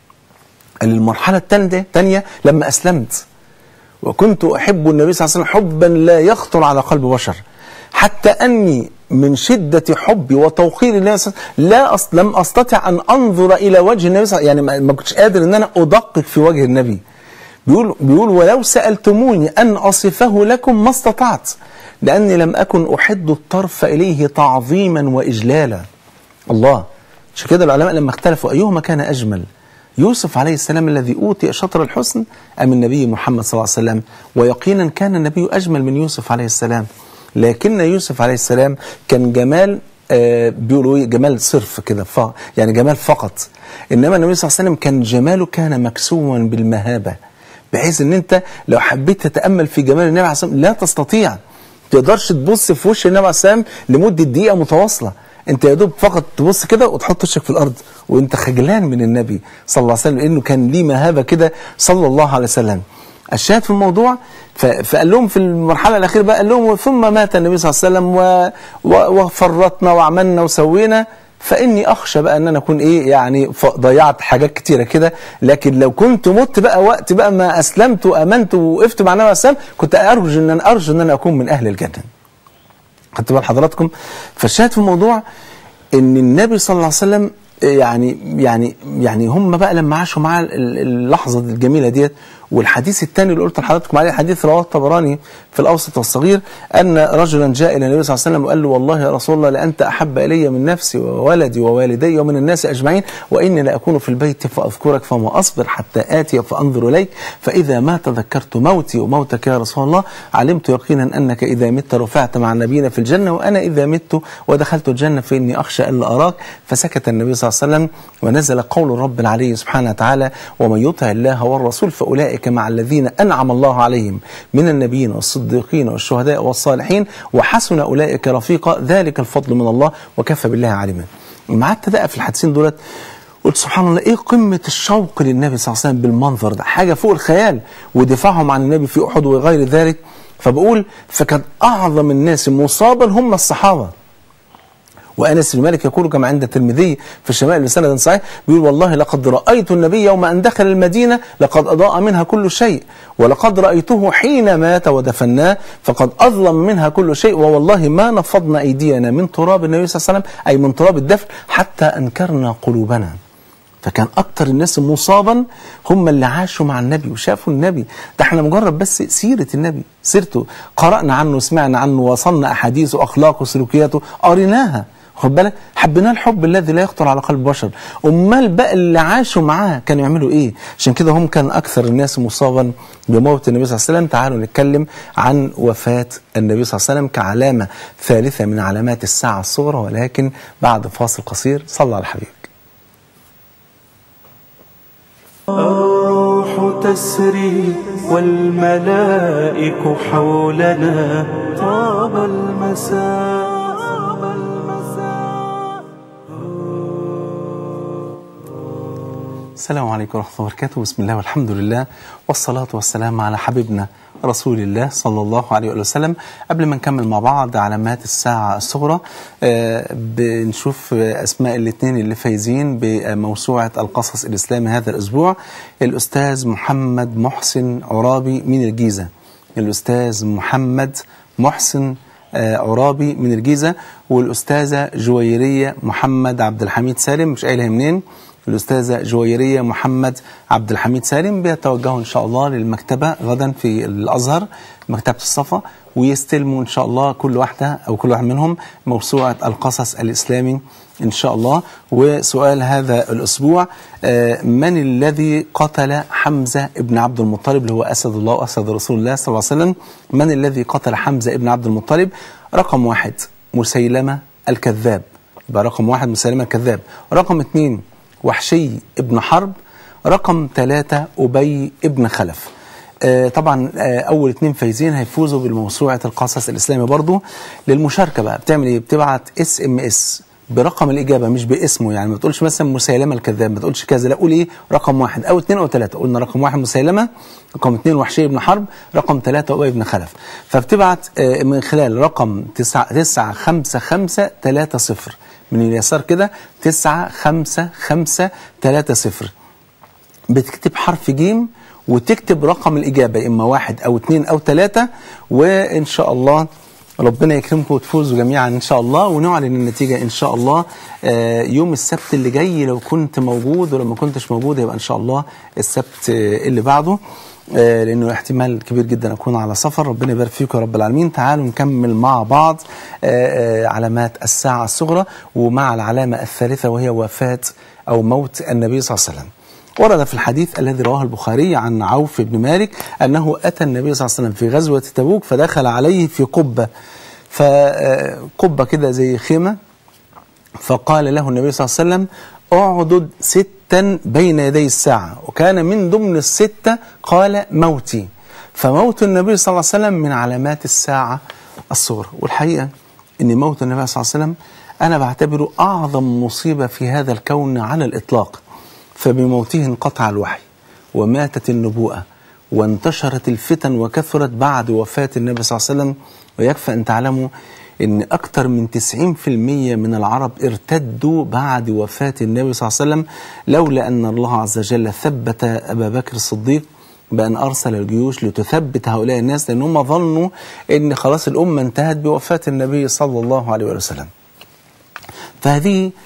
قال المرحلة الثانية لما أسلمت وكنت أحب النبي صلى الله عليه وسلم حبا لا يخطر على قلب بشر حتى أني من شدة حبي وتوقير النبي صلى الله عليه وسلم لا أص... لم أستطع أن أنظر إلى وجه النبي صلى الله عليه وسلم يعني ما كنتش قادر أن أنا أدقق في وجه النبي بيقول بيقول ولو سألتموني أن أصفه لكم ما استطعت لأني لم أكن أحد الطرف إليه تعظيما وإجلالا الله عشان كده العلماء لما اختلفوا أيهما كان أجمل يوسف عليه السلام الذي أوتي شطر الحسن أم النبي محمد صلى الله عليه وسلم ويقينا كان النبي أجمل من يوسف عليه السلام لكن يوسف عليه السلام كان جمال آه بيقولوا ايه جمال صرف كده ف يعني جمال فقط انما النبي صلى الله عليه وسلم كان جماله كان مكسوا بالمهابه بحيث ان انت لو حبيت تتامل في جمال النبي عليه الصلاه والسلام لا تستطيع تقدرش تبص في وش النبي عليه الصلاه والسلام لمده دقيقه متواصله انت يا دوب فقط تبص كده وتحط وشك في الارض وانت خجلان من النبي صلى الله عليه وسلم لانه كان ليه مهابه كده صلى الله عليه وسلم الشاهد في الموضوع فقال لهم في المرحله الاخيره بقى قال لهم ثم مات النبي صلى الله عليه وسلم و... و... وفرطنا وعملنا وسوينا فاني اخشى بقى ان انا اكون ايه يعني ضيعت حاجات كتيره كده لكن لو كنت مت بقى وقت بقى ما اسلمت وامنت ووقفت مع النبي صلى الله عليه وسلم كنت ارجو ان انا ارجو ان انا اكون من اهل الجنه. خدت بال حضراتكم؟ فالشاهد في الموضوع ان النبي صلى الله عليه وسلم يعني يعني يعني هم بقى لما عاشوا معاه ال- اللحظه الجميله ديت والحديث الثاني اللي قلت لحضراتكم عليه حديث رواه الطبراني في الاوسط والصغير ان رجلا جاء الى النبي صلى الله عليه وسلم وقال له والله يا رسول الله لانت احب الي من نفسي وولدي ووالدي ومن الناس اجمعين واني لاكون في البيت فاذكرك فما اصبر حتى اتي فانظر اليك فاذا ما تذكرت موتي وموتك يا رسول الله علمت يقينا انك اذا مت رفعت مع النبيين في الجنه وانا اذا مت ودخلت الجنه فاني اخشى الا اراك فسكت النبي صلى الله عليه وسلم ونزل قول الرب العلي سبحانه وتعالى ومن يطع الله والرسول فاولئك مع الذين انعم الله عليهم من النبيين والصديقين والشهداء والصالحين وحسن اولئك رفيقا ذلك الفضل من الله وكفى بالله عليما. لما قعدت ادقق في الحديثين دولت قلت سبحان الله ايه قمه الشوق للنبي صلى الله عليه وسلم بالمنظر ده حاجه فوق الخيال ودفاعهم عن النبي في احد وغير ذلك فبقول فكان اعظم الناس مصابا هم الصحابه وانس بن مالك يقول كما عند الترمذي في الشمال بسند صحيح بيقول والله لقد رايت النبي يوم ان دخل المدينه لقد اضاء منها كل شيء ولقد رايته حين مات ودفناه فقد اظلم منها كل شيء ووالله ما نفضنا ايدينا من تراب النبي صلى الله عليه وسلم اي من تراب الدفن حتى انكرنا قلوبنا فكان اكتر الناس مصابا هم اللي عاشوا مع النبي وشافوا النبي ده احنا مجرد بس سيره النبي سيرته قرانا عنه سمعنا عنه وصلنا احاديثه اخلاقه سلوكياته قريناها خد بالك حبيناه الحب الذي لا يخطر على قلب بشر امال بقى اللي عاشوا معاه كانوا يعملوا ايه عشان كده هم كان اكثر الناس مصابا بموت النبي صلى الله عليه وسلم تعالوا نتكلم عن وفاه النبي صلى الله عليه وسلم كعلامه ثالثه من علامات الساعه الصغرى ولكن بعد فاصل قصير صلى على حبيبك الروح تسري والملائك حولنا طاب المساء طاب المساء السلام عليكم ورحمة الله وبركاته بسم الله والحمد لله والصلاة والسلام على حبيبنا رسول الله صلى الله عليه وآله وسلم قبل ما نكمل مع بعض علامات الساعة الصغرى آه، بنشوف آه، أسماء الاثنين اللي فايزين بموسوعة القصص الإسلامي هذا الأسبوع الأستاذ محمد محسن عرابي من الجيزة الأستاذ محمد محسن آه، عرابي من الجيزة والأستاذة جويرية محمد عبد الحميد سالم مش قايلها منين الأستاذة جويرية محمد عبد الحميد سالم بيتوجهوا إن شاء الله للمكتبة غدا في الأزهر مكتبة الصفا ويستلموا إن شاء الله كل واحدة أو كل واحد منهم موسوعة القصص الإسلامي إن شاء الله وسؤال هذا الأسبوع آه، من الذي قتل حمزة ابن عبد المطلب اللي هو أسد الله وأسد رسول الله صلى الله عليه وسلم من الذي قتل حمزة ابن عبد المطلب رقم واحد مسيلمة الكذاب يبقى رقم واحد مسيلمة الكذاب رقم اثنين وحشي ابن حرب رقم ثلاثة أبي ابن خلف آه طبعا آه أول اتنين فايزين هيفوزوا بالموسوعة القصص الإسلامي برضو للمشاركة بقى بتعمل إيه بتبعت اس ام اس برقم الإجابة مش باسمه يعني ما تقولش مثلا مسيلمة الكذاب ما تقولش كذا لا قول إيه رقم واحد أو اثنين أو ثلاثة قلنا رقم واحد مسيلمة رقم اثنين وحشي بن حرب رقم ثلاثة أبي بن خلف فبتبعت آه من خلال رقم تسعة تسعة خمسة خمسة ثلاثة صفر من اليسار كده تسعة خمسة خمسة ثلاثة صفر بتكتب حرف جيم وتكتب رقم الإجابة إما واحد أو اثنين أو ثلاثة وإن شاء الله ربنا يكرمكم وتفوزوا جميعا إن شاء الله ونعلن النتيجة إن شاء الله آه، يوم السبت اللي جاي لو كنت موجود ولو ما كنتش موجود يبقى إن شاء الله السبت آه، اللي بعده آه، لانه احتمال كبير جدا اكون على سفر ربنا يبارك فيكم يا رب العالمين تعالوا نكمل مع بعض آه، آه، علامات الساعه الصغرى ومع العلامه الثالثه وهي وفاه او موت النبي صلى الله عليه وسلم ورد في الحديث الذي رواه البخاري عن عوف بن مالك انه اتى النبي صلى الله عليه وسلم في غزوه تبوك فدخل عليه في قبه فقبه كده زي خيمه فقال له النبي صلى الله عليه وسلم اعدد ستا بين يدي الساعة وكان من ضمن الستة قال موتي فموت النبي صلى الله عليه وسلم من علامات الساعة الصغرى والحقيقة أن موت النبي صلى الله عليه وسلم أنا بعتبره أعظم مصيبة في هذا الكون على الإطلاق فبموته انقطع الوحي وماتت النبوءة وانتشرت الفتن وكثرت بعد وفاة النبي صلى الله عليه وسلم ويكفى أن تعلموا ان اكثر من 90% من العرب ارتدوا بعد وفاة النبي صلى الله عليه وسلم لولا ان الله عز وجل ثبت ابا بكر الصديق بان ارسل الجيوش لتثبت هؤلاء الناس لان هم ظنوا ان خلاص الامه انتهت بوفاة النبي صلى الله عليه وسلم. فهذه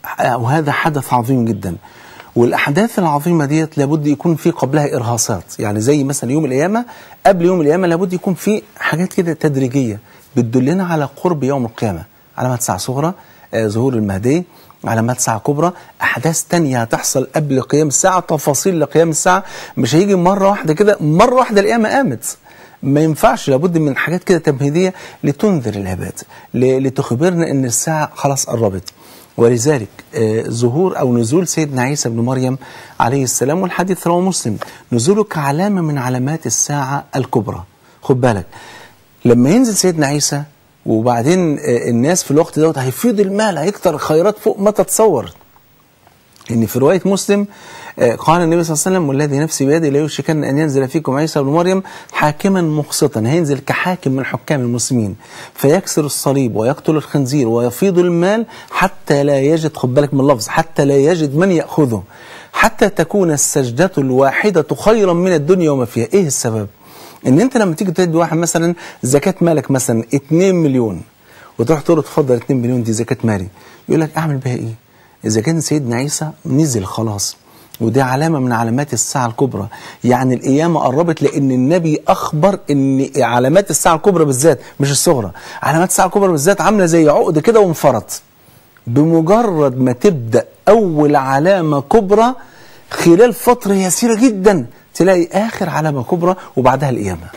وهذا حدث عظيم جدا والاحداث العظيمه ديت لابد يكون في قبلها ارهاصات يعني زي مثلا يوم القيامه قبل يوم القيامه لابد يكون في حاجات كده تدريجيه بتدلنا على قرب يوم القيامه علامات ساعه صغرى آه، ظهور المهدي علامات ساعة كبرى أحداث تانية هتحصل قبل قيام الساعة تفاصيل لقيام الساعة مش هيجي مرة واحدة كده مرة واحدة القيامة قامت ما ينفعش لابد من حاجات كده تمهيدية لتنذر العباد ل- لتخبرنا أن الساعة خلاص قربت ولذلك آه، ظهور أو نزول سيدنا عيسى بن مريم عليه السلام والحديث رواه مسلم نزوله كعلامة من علامات الساعة الكبرى خد بالك لما ينزل سيدنا عيسى وبعدين آه، الناس في الوقت دوت هيفيض المال هيكتر الخيرات فوق ما تتصور ان في روايه مسلم آه، قال النبي صلى الله عليه وسلم والذي نفسي بيده لا يوشكن ان ينزل فيكم عيسى بن مريم حاكما مقسطا هينزل كحاكم من حكام المسلمين فيكسر الصليب ويقتل الخنزير ويفيض المال حتى لا يجد خد بالك من اللفظ حتى لا يجد من ياخذه حتى تكون السجده الواحده خيرا من الدنيا وما فيها ايه السبب ان انت لما تيجي تدي واحد مثلا زكاه مالك مثلا 2 مليون وتروح تقول له اتفضل 2 مليون دي زكاه مالي يقول لك اعمل بها ايه إذا كان سيدنا عيسى نزل خلاص ودي علامة من علامات الساعة الكبرى يعني القيامة قربت لأن النبي أخبر أن علامات الساعة الكبرى بالذات مش الصغرى علامات الساعة الكبرى بالذات عاملة زي عقد كده وانفرط بمجرد ما تبدأ أول علامة كبرى خلال فترة يسيرة جدا تلاقي آخر علامة كبرى وبعدها القيامة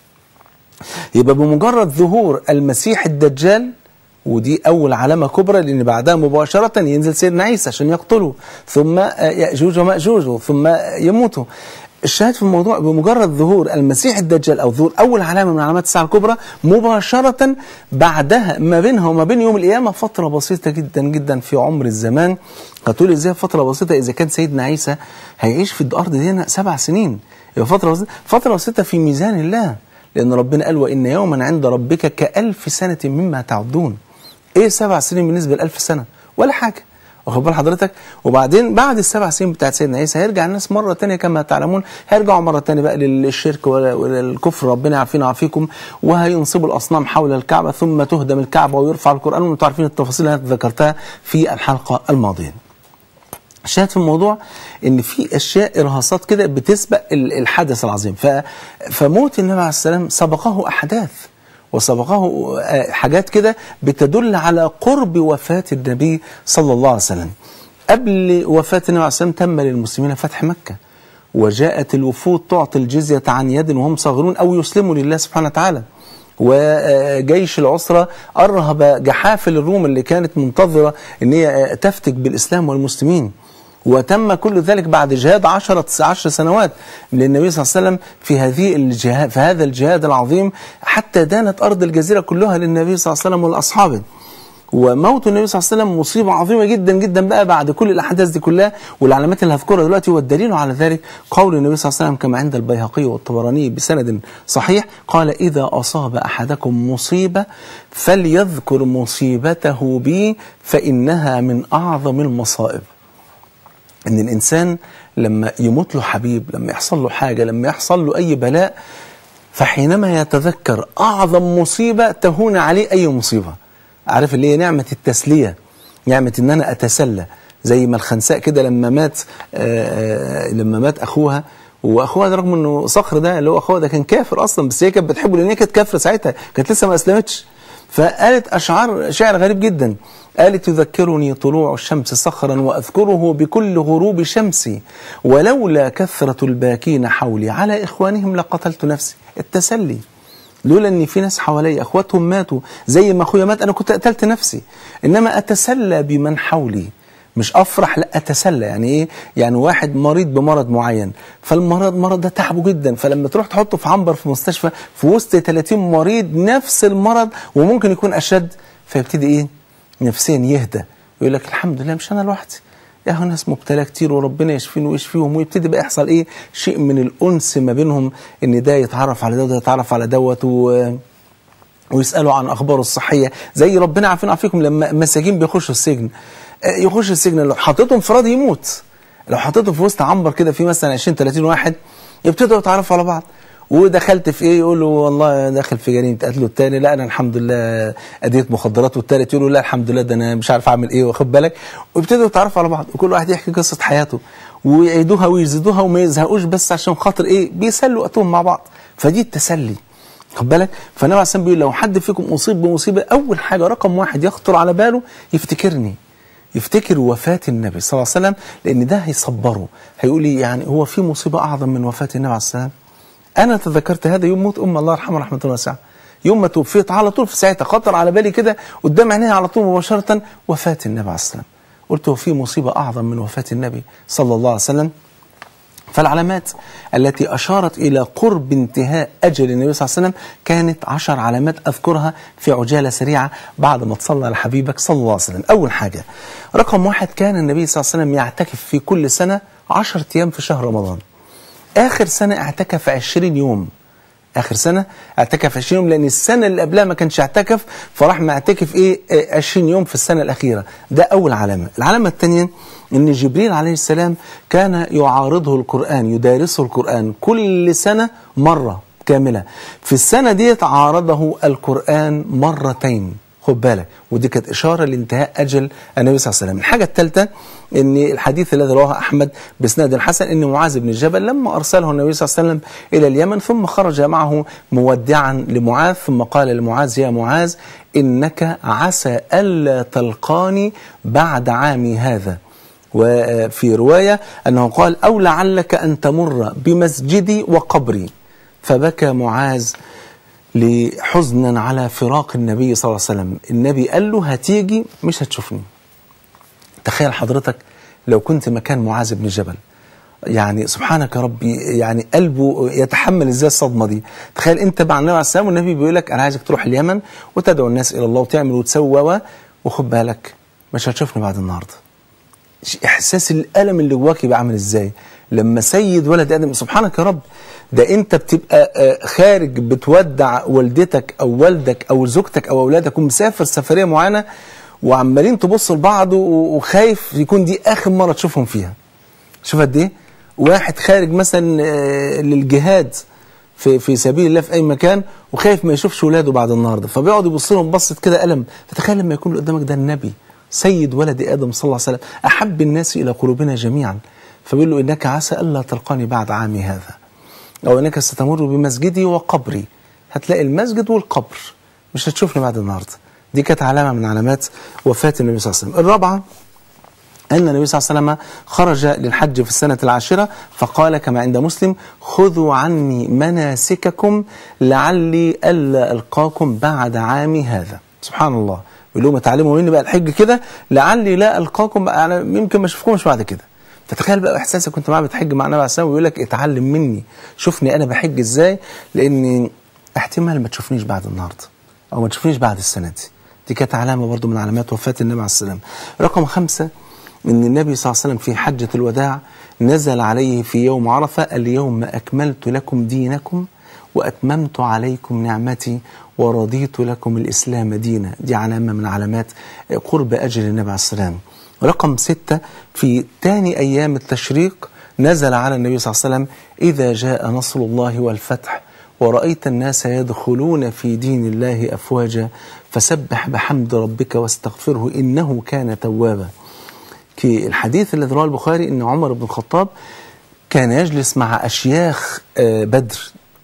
يبقى بمجرد ظهور المسيح الدجال ودي أول علامة كبرى لأن بعدها مباشرة ينزل سيدنا عيسى عشان يقتله ثم يأجوج ومأجوج ثم يموتوا الشاهد في الموضوع بمجرد ظهور المسيح الدجال أو ظهور أول علامة من علامات الساعة الكبرى مباشرة بعدها ما بينها وما بين يوم القيامة فترة بسيطة جدا جدا في عمر الزمان هتقول ازاي فترة بسيطة إذا كان سيدنا عيسى هيعيش في الأرض دي هنا سبع سنين يبقى فترة بسيطة فترة بسيطة في ميزان الله لأن ربنا قال وإن يوما عند ربك كألف سنة مما تعدون ايه سبع سنين بالنسبه لألف سنه ولا حاجه واخد بال حضرتك وبعدين بعد السبع سنين بتاعت سيدنا عيسى هيرجع الناس مره تانية كما تعلمون هيرجعوا مره تانية بقى للشرك ولا- وللكفر ربنا يعافينا ويعافيكم وهينصبوا الاصنام حول الكعبه ثم تهدم الكعبه ويرفع القران وانتم عارفين التفاصيل اللي انا ذكرتها في الحلقه الماضيه الشاهد في الموضوع ان في اشياء ارهاصات كده بتسبق ال- الحدث العظيم ف فموت النبي عليه السلام سبقه احداث وسبقه آه، حاجات كده بتدل على قرب وفاه النبي صلى الله عليه وسلم قبل وفاه النبي عليه السلام تم للمسلمين فتح مكه وجاءت الوفود تعطي الجزيه عن يد وهم صاغرون او يسلموا لله سبحانه وتعالى وجيش العسرة أرهب جحافل الروم اللي كانت منتظرة أن هي تفتك بالإسلام والمسلمين وتم كل ذلك بعد جهاد عشرة عشر سنوات للنبي صلى الله عليه وسلم في هذه الجهاد في هذا الجهاد العظيم حتى دانت أرض الجزيرة كلها للنبي صلى الله عليه وسلم ولأصحابه وموت النبي صلى الله عليه وسلم مصيبة عظيمة جدا جدا بقى بعد كل الأحداث دي كلها والعلامات اللي هذكرها دلوقتي والدليل على ذلك قول النبي صلى الله عليه وسلم كما عند البيهقي والطبراني بسند صحيح قال إذا أصاب أحدكم مصيبة فليذكر مصيبته بي فإنها من أعظم المصائب ان الانسان لما يموت له حبيب لما يحصل له حاجه لما يحصل له اي بلاء فحينما يتذكر اعظم مصيبه تهون عليه اي مصيبه عارف اللي هي نعمه التسليه نعمه ان انا اتسلى زي ما الخنساء كده لما مات آه، آه، لما مات اخوها واخوها ده رغم انه صخر ده اللي هو اخوها ده كان كافر اصلا بس هي كانت بتحبه لان هي كانت كافره ساعتها كانت لسه ما اسلمتش فقالت اشعار شعر غريب جدا قالت يذكرني طلوع الشمس صخرا واذكره بكل غروب شمسي ولولا كثره الباكين حولي على اخوانهم لقتلت نفسي التسلي لولا ان في ناس حواليا اخواتهم ماتوا زي ما اخويا مات انا كنت قتلت نفسي انما اتسلى بمن حولي مش افرح لا اتسلى يعني ايه يعني واحد مريض بمرض معين فالمرض مرض ده تعبه جدا فلما تروح تحطه في عنبر في مستشفى في وسط 30 مريض نفس المرض وممكن يكون اشد فيبتدي ايه نفسيا يهدى يقول لك الحمد لله مش انا لوحدي يا هو ناس مبتلى كتير وربنا يشفيني ويشفيهم ويبتدي بقى يحصل ايه شيء من الانس ما بينهم ان ده يتعرف على ده وده يتعرف على دوت و... ويسالوا عن اخباره الصحيه زي ربنا عارفين عافيكم لما مساجين بيخشوا السجن آه، يخش السجن لو حطيته انفراد يموت لو حطيته في وسط عنبر كده في مثلا 20 30 واحد يبتدوا يتعرفوا على بعض ودخلت في ايه يقول له والله داخل في جريمه قتل التاني لا انا الحمد لله اديت مخدرات والتالت يقول له لا الحمد لله ده انا مش عارف اعمل ايه واخد بالك ويبتدوا يتعرفوا على بعض وكل واحد يحكي قصه حياته ويعيدوها ويزيدوها وما يزهقوش بس عشان خاطر ايه بيسلوا وقتهم مع بعض فدي التسلي خد بالك فالنبي عليه الصلاه بيقول لو حد فيكم اصيب بمصيبه اول حاجه رقم واحد يخطر على باله يفتكرني يفتكر وفاة النبي صلى الله عليه وسلم لأن ده هيصبره هيقول لي يعني هو في مصيبة أعظم من وفاة النبي عليه السلام أنا تذكرت هذا يوم موت أم الله يرحمها رحمة الله واسعة يوم ما توفيت على طول في ساعتها خطر على بالي كده قدام عيني على طول مباشرة وفاة النبي عليه السلام قلت هو في مصيبة أعظم من وفاة النبي صلى الله عليه وسلم فالعلامات التي أشارت إلى قرب انتهاء أجل النبي صلى الله عليه وسلم كانت عشر علامات أذكرها في عجالة سريعة بعد ما تصلى على حبيبك صلى الله عليه وسلم أول حاجة رقم واحد كان النبي صلى الله عليه وسلم يعتكف في كل سنة عشر أيام في شهر رمضان آخر سنة اعتكف عشرين يوم اخر سنه اعتكف 20 يوم لان السنه اللي قبلها ما كانش اعتكف فراح معتكف ايه آه، 20 يوم في السنه الاخيره ده اول علامه العلامه الثانيه ان جبريل عليه السلام كان يعارضه القران يدارسه القران كل سنه مره كامله في السنه ديت عارضه القران مرتين خد بالك ودي كانت اشاره لانتهاء اجل النبي صلى الله عليه وسلم الحاجه الثالثه ان الحديث الذي رواه احمد باسناد حسن ان معاذ بن جبل لما ارسله النبي صلى الله عليه وسلم الى اليمن ثم خرج معه مودعا لمعاذ ثم قال لمعاذ يا معاذ انك عسى الا تلقاني بعد عامي هذا وفي روايه انه قال او لعلك ان تمر بمسجدي وقبري فبكى معاذ لحزنا على فراق النبي صلى الله عليه وسلم النبي قال له هتيجي مش هتشوفني تخيل حضرتك لو كنت مكان معاذ بن جبل يعني سبحانك يا ربي يعني قلبه يتحمل ازاي الصدمه دي تخيل انت مع النبي عليه السلام والنبي بيقول لك انا عايزك تروح اليمن وتدعو الناس الى الله وتعمل وتسوى و- وخد بالك مش هتشوفني بعد النهارده ش- احساس الالم اللي جواك يبقى عامل ازاي لما سيد ولد ادم سبحانك يا رب ده انت بتبقى آه، خارج بتودع والدتك او والدك او زوجتك او اولادك ومسافر سفريه معينه وعمالين تبصوا لبعض و- وخايف يكون دي اخر مره تشوفهم فيها شوف قد ايه واحد خارج مثلا آه، للجهاد في في سبيل الله في اي مكان وخايف ما يشوفش ولاده بعد النهارده فبيقعد يبص لهم بصه كده الم فتخيل لما يكون اللي قدامك ده النبي سيد ولد ادم صلى الله عليه وسلم احب الناس الى قلوبنا جميعا فبيقول له انك عسى الا تلقاني بعد عامي هذا او انك ستمر بمسجدي وقبري هتلاقي المسجد والقبر مش هتشوفني بعد النهارده دي كانت علامه من علامات وفاه النبي صلى الله عليه وسلم الرابعه أن النبي صلى الله عليه وسلم خرج للحج في السنة العاشرة فقال كما عند مسلم خذوا عني مناسككم لعلي ألا ألقاكم بعد عامي هذا سبحان الله يقول لهم اتعلموا مني بقى الحج كده لعلي لا ألقاكم بقى أنا يمكن ما أشوفكمش بعد كده تتخيل بقى احساسك كنت معاه بتحج مع النبي عليه الصلاه والسلام ويقول لك اتعلم مني شوفني انا بحج ازاي لان احتمال ما تشوفنيش بعد النهارده او ما تشوفنيش بعد السنه دي دي كانت علامه برضو من علامات وفاه النبي عليه السلام رقم خمسة ان النبي صلى الله عليه وسلم في حجه الوداع نزل عليه في يوم عرفه اليوم اكملت لكم دينكم واتممت عليكم نعمتي ورضيت لكم الاسلام دينا دي علامه من علامات قرب اجل النبي عليه السلام رقم ستة في تاني أيام التشريق نزل على النبي صلى الله عليه وسلم إذا جاء نصر الله والفتح ورأيت الناس يدخلون في دين الله أفواجا فسبح بحمد ربك واستغفره إنه كان توابا في الحديث الذي رواه البخاري أن عمر بن الخطاب كان يجلس مع أشياخ آه، بدر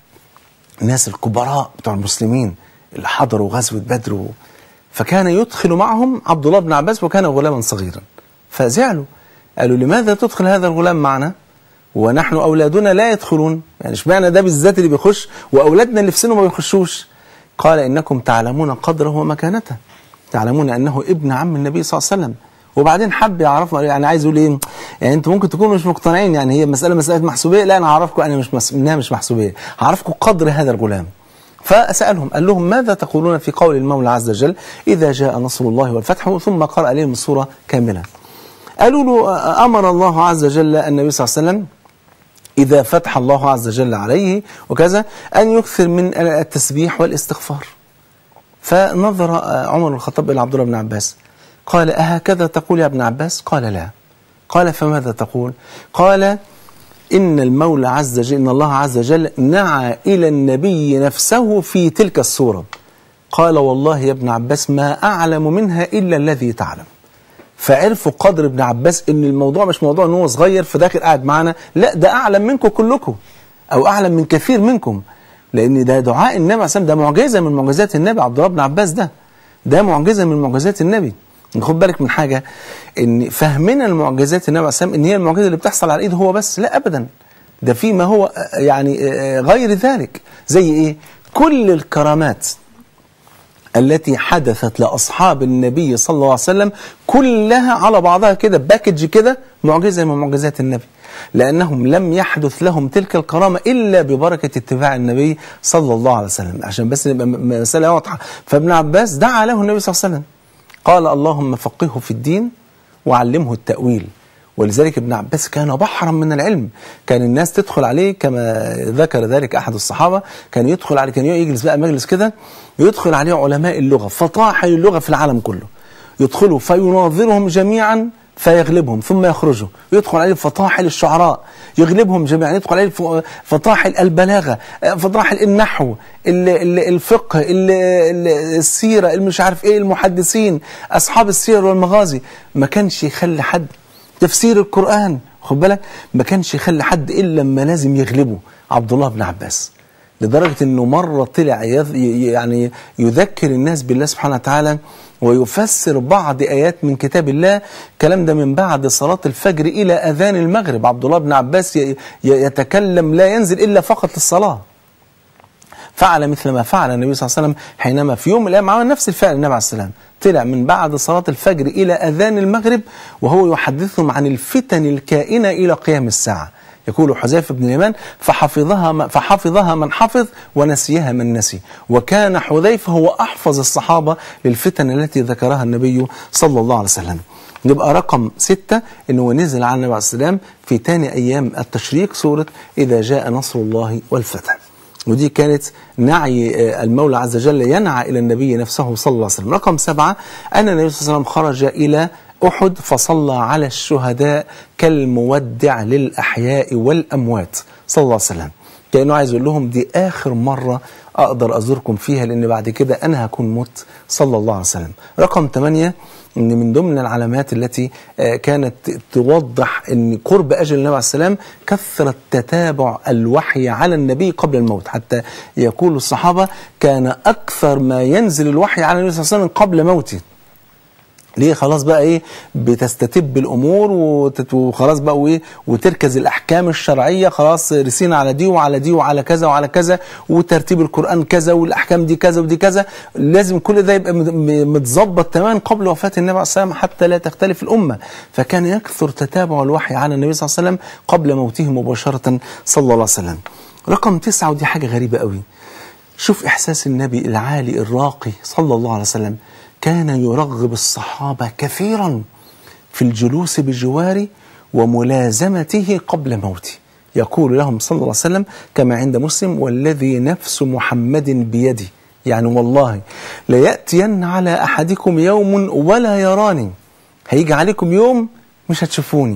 الناس الكبراء بتوع المسلمين اللي حضروا غزوة بدر و... فكان يدخل معهم عبد الله بن عباس وكان غلاما صغيرا فزعلوا قالوا لماذا تدخل هذا الغلام معنا ونحن أولادنا لا يدخلون يعني اشمعنى ده بالذات اللي بيخش وأولادنا اللي في سنه ما بيخشوش قال إنكم تعلمون قدره ومكانته تعلمون أنه ابن عم النبي صلى الله عليه وسلم وبعدين حب يعرفوا يعني عايز يقول ايه يعني انتوا ممكن تكونوا مش مقتنعين يعني هي مساله مساله محسوبيه لا انا هعرفكم انا مش مس... انها مش محسوبيه هعرفكم قدر هذا الغلام فسالهم قال لهم ماذا تقولون في قول المولى عز وجل اذا جاء نصر الله والفتح ثم قرأ عليهم السوره كامله قالوا له امر الله عز وجل النبي صلى الله عليه وسلم إذا فتح الله عز وجل عليه وكذا أن يكثر من التسبيح والاستغفار فنظر آه، عمر بن الخطاب إلى عبد الله بن عباس قال أهكذا تقول يا ابن عباس قال لا قال فماذا تقول قال إن المولى عز وجل إن الله عز وجل نعى إلى النبي نفسه في تلك الصورة قال والله يا ابن عباس ما أعلم منها إلا الذي تعلم فعرفوا قدر ابن عباس ان الموضوع مش موضوع ان هو صغير فداخل قاعد معانا لا ده اعلم منكم كلكم او اعلم من كثير منكم لان ده دعاء النبي عليه الصلاه والسلام ده معجزه من معجزات النبي عبد الله بن عباس ده ده معجزه من معجزات النبي خد بالك من حاجه ان فهمنا المعجزات النبي عليه الصلاه والسلام ان هي المعجزه اللي بتحصل على ايده هو بس لا ابدا ده في ما هو آه، يعني آه، غير ذلك زي ايه كل الكرامات التي حدثت لأصحاب النبي صلى الله عليه وسلم كلها على بعضها كده باكج كده معجزة من معجزات النبي لأنهم لم يحدث لهم تلك الكرامة إلا ببركة اتباع النبي صلى الله عليه وسلم عشان بس نبقى م- مسألة واضحة فابن عباس دعا له النبي صلى الله عليه وسلم قال اللهم فقهه في الدين وعلمه التأويل ولذلك ابن عباس كان بحرا من العلم كان الناس تدخل عليه كما ذكر ذلك أحد الصحابة كان يدخل عليه كان يجلس بقى مجلس كده يدخل عليه علماء اللغة فطاحل اللغة في العالم كله يدخلوا فيناظرهم جميعا فيغلبهم ثم يخرجوا يدخل عليه فطاحل الشعراء يغلبهم جميعا يدخل عليه ف- فطاحل البلاغة فطاحل النحو ال- ال- الفقه ال- ال- السيرة المش عارف ايه المحدثين أصحاب السير والمغازي ما كانش يخلي حد تفسير القرآن خد بالك ما كانش يخلي حد إلا لما لازم يغلبه عبد الله بن عباس لدرجة أنه مرة طلع يذ- ي- يعني يذكر الناس بالله سبحانه وتعالى ويفسر بعض آيات من كتاب الله الكلام ده من بعد صلاة الفجر إلى أذان المغرب عبد الله بن عباس ي- ي- يتكلم لا ينزل إلا فقط للصلاة فعل مثل ما فعل النبي صلى الله عليه وسلم حينما في يوم من الايام عمل نفس الفعل النبي عليه السلام طلع من بعد صلاة الفجر إلى أذان المغرب وهو يحدثهم عن الفتن الكائنة إلى قيام الساعة يقول حذيفة بن اليمان فحفظها فحفظها من حفظ ونسيها من نسي وكان حذيفة هو أحفظ الصحابة للفتن التي ذكرها النبي صلى الله عليه وسلم يبقى رقم ستة انه نزل على النبي عليه السلام في تاني ايام التشريق سورة اذا جاء نصر الله والفتح ودي كانت نعي آه، المولى عز وجل ينعى الى النبي نفسه صلى الله عليه وسلم رقم سبعة ان النبي صلى الله عليه وسلم خرج الى احد فصلى على الشهداء كالمودع للاحياء والاموات صلى الله عليه وسلم كانه عايز يقول لهم دي اخر مره اقدر ازوركم فيها لان بعد كده انا هكون مت صلى الله عليه وسلم رقم ثمانية ان من ضمن العلامات التي آه، كانت توضح ان قرب اجل النبي عليه السلام كثره تتابع الوحي على النبي قبل الموت حتى يقول الصحابه كان اكثر ما ينزل الوحي على النبي صلى الله عليه وسلم قبل موته ليه خلاص بقى ايه بتستتب الامور وتت- وخلاص بقى وايه وتركز الاحكام الشرعيه خلاص رسينا على دي وعلى دي وعلى كذا وعلى كذا وترتيب القران كذا والاحكام دي كذا ودي كذا لازم كل ده يبقى مت- م- متظبط تماما قبل وفاه النبي عليه الصلاه والسلام حتى لا تختلف الامه فكان يكثر تتابع الوحي على النبي صلى الله عليه وسلم قبل موته مباشره صلى الله عليه وسلم رقم تسعة ودي حاجه غريبه قوي شوف إحساس النبي العالي الراقي صلى الله عليه وسلم كان يرغب الصحابة كثيرا في الجلوس بجواره وملازمته قبل موته يقول لهم صلى الله عليه وسلم كما عند مسلم والذي نفس محمد بيده يعني والله ليأتين على أحدكم يوم ولا يراني هيجي عليكم يوم مش هتشوفوني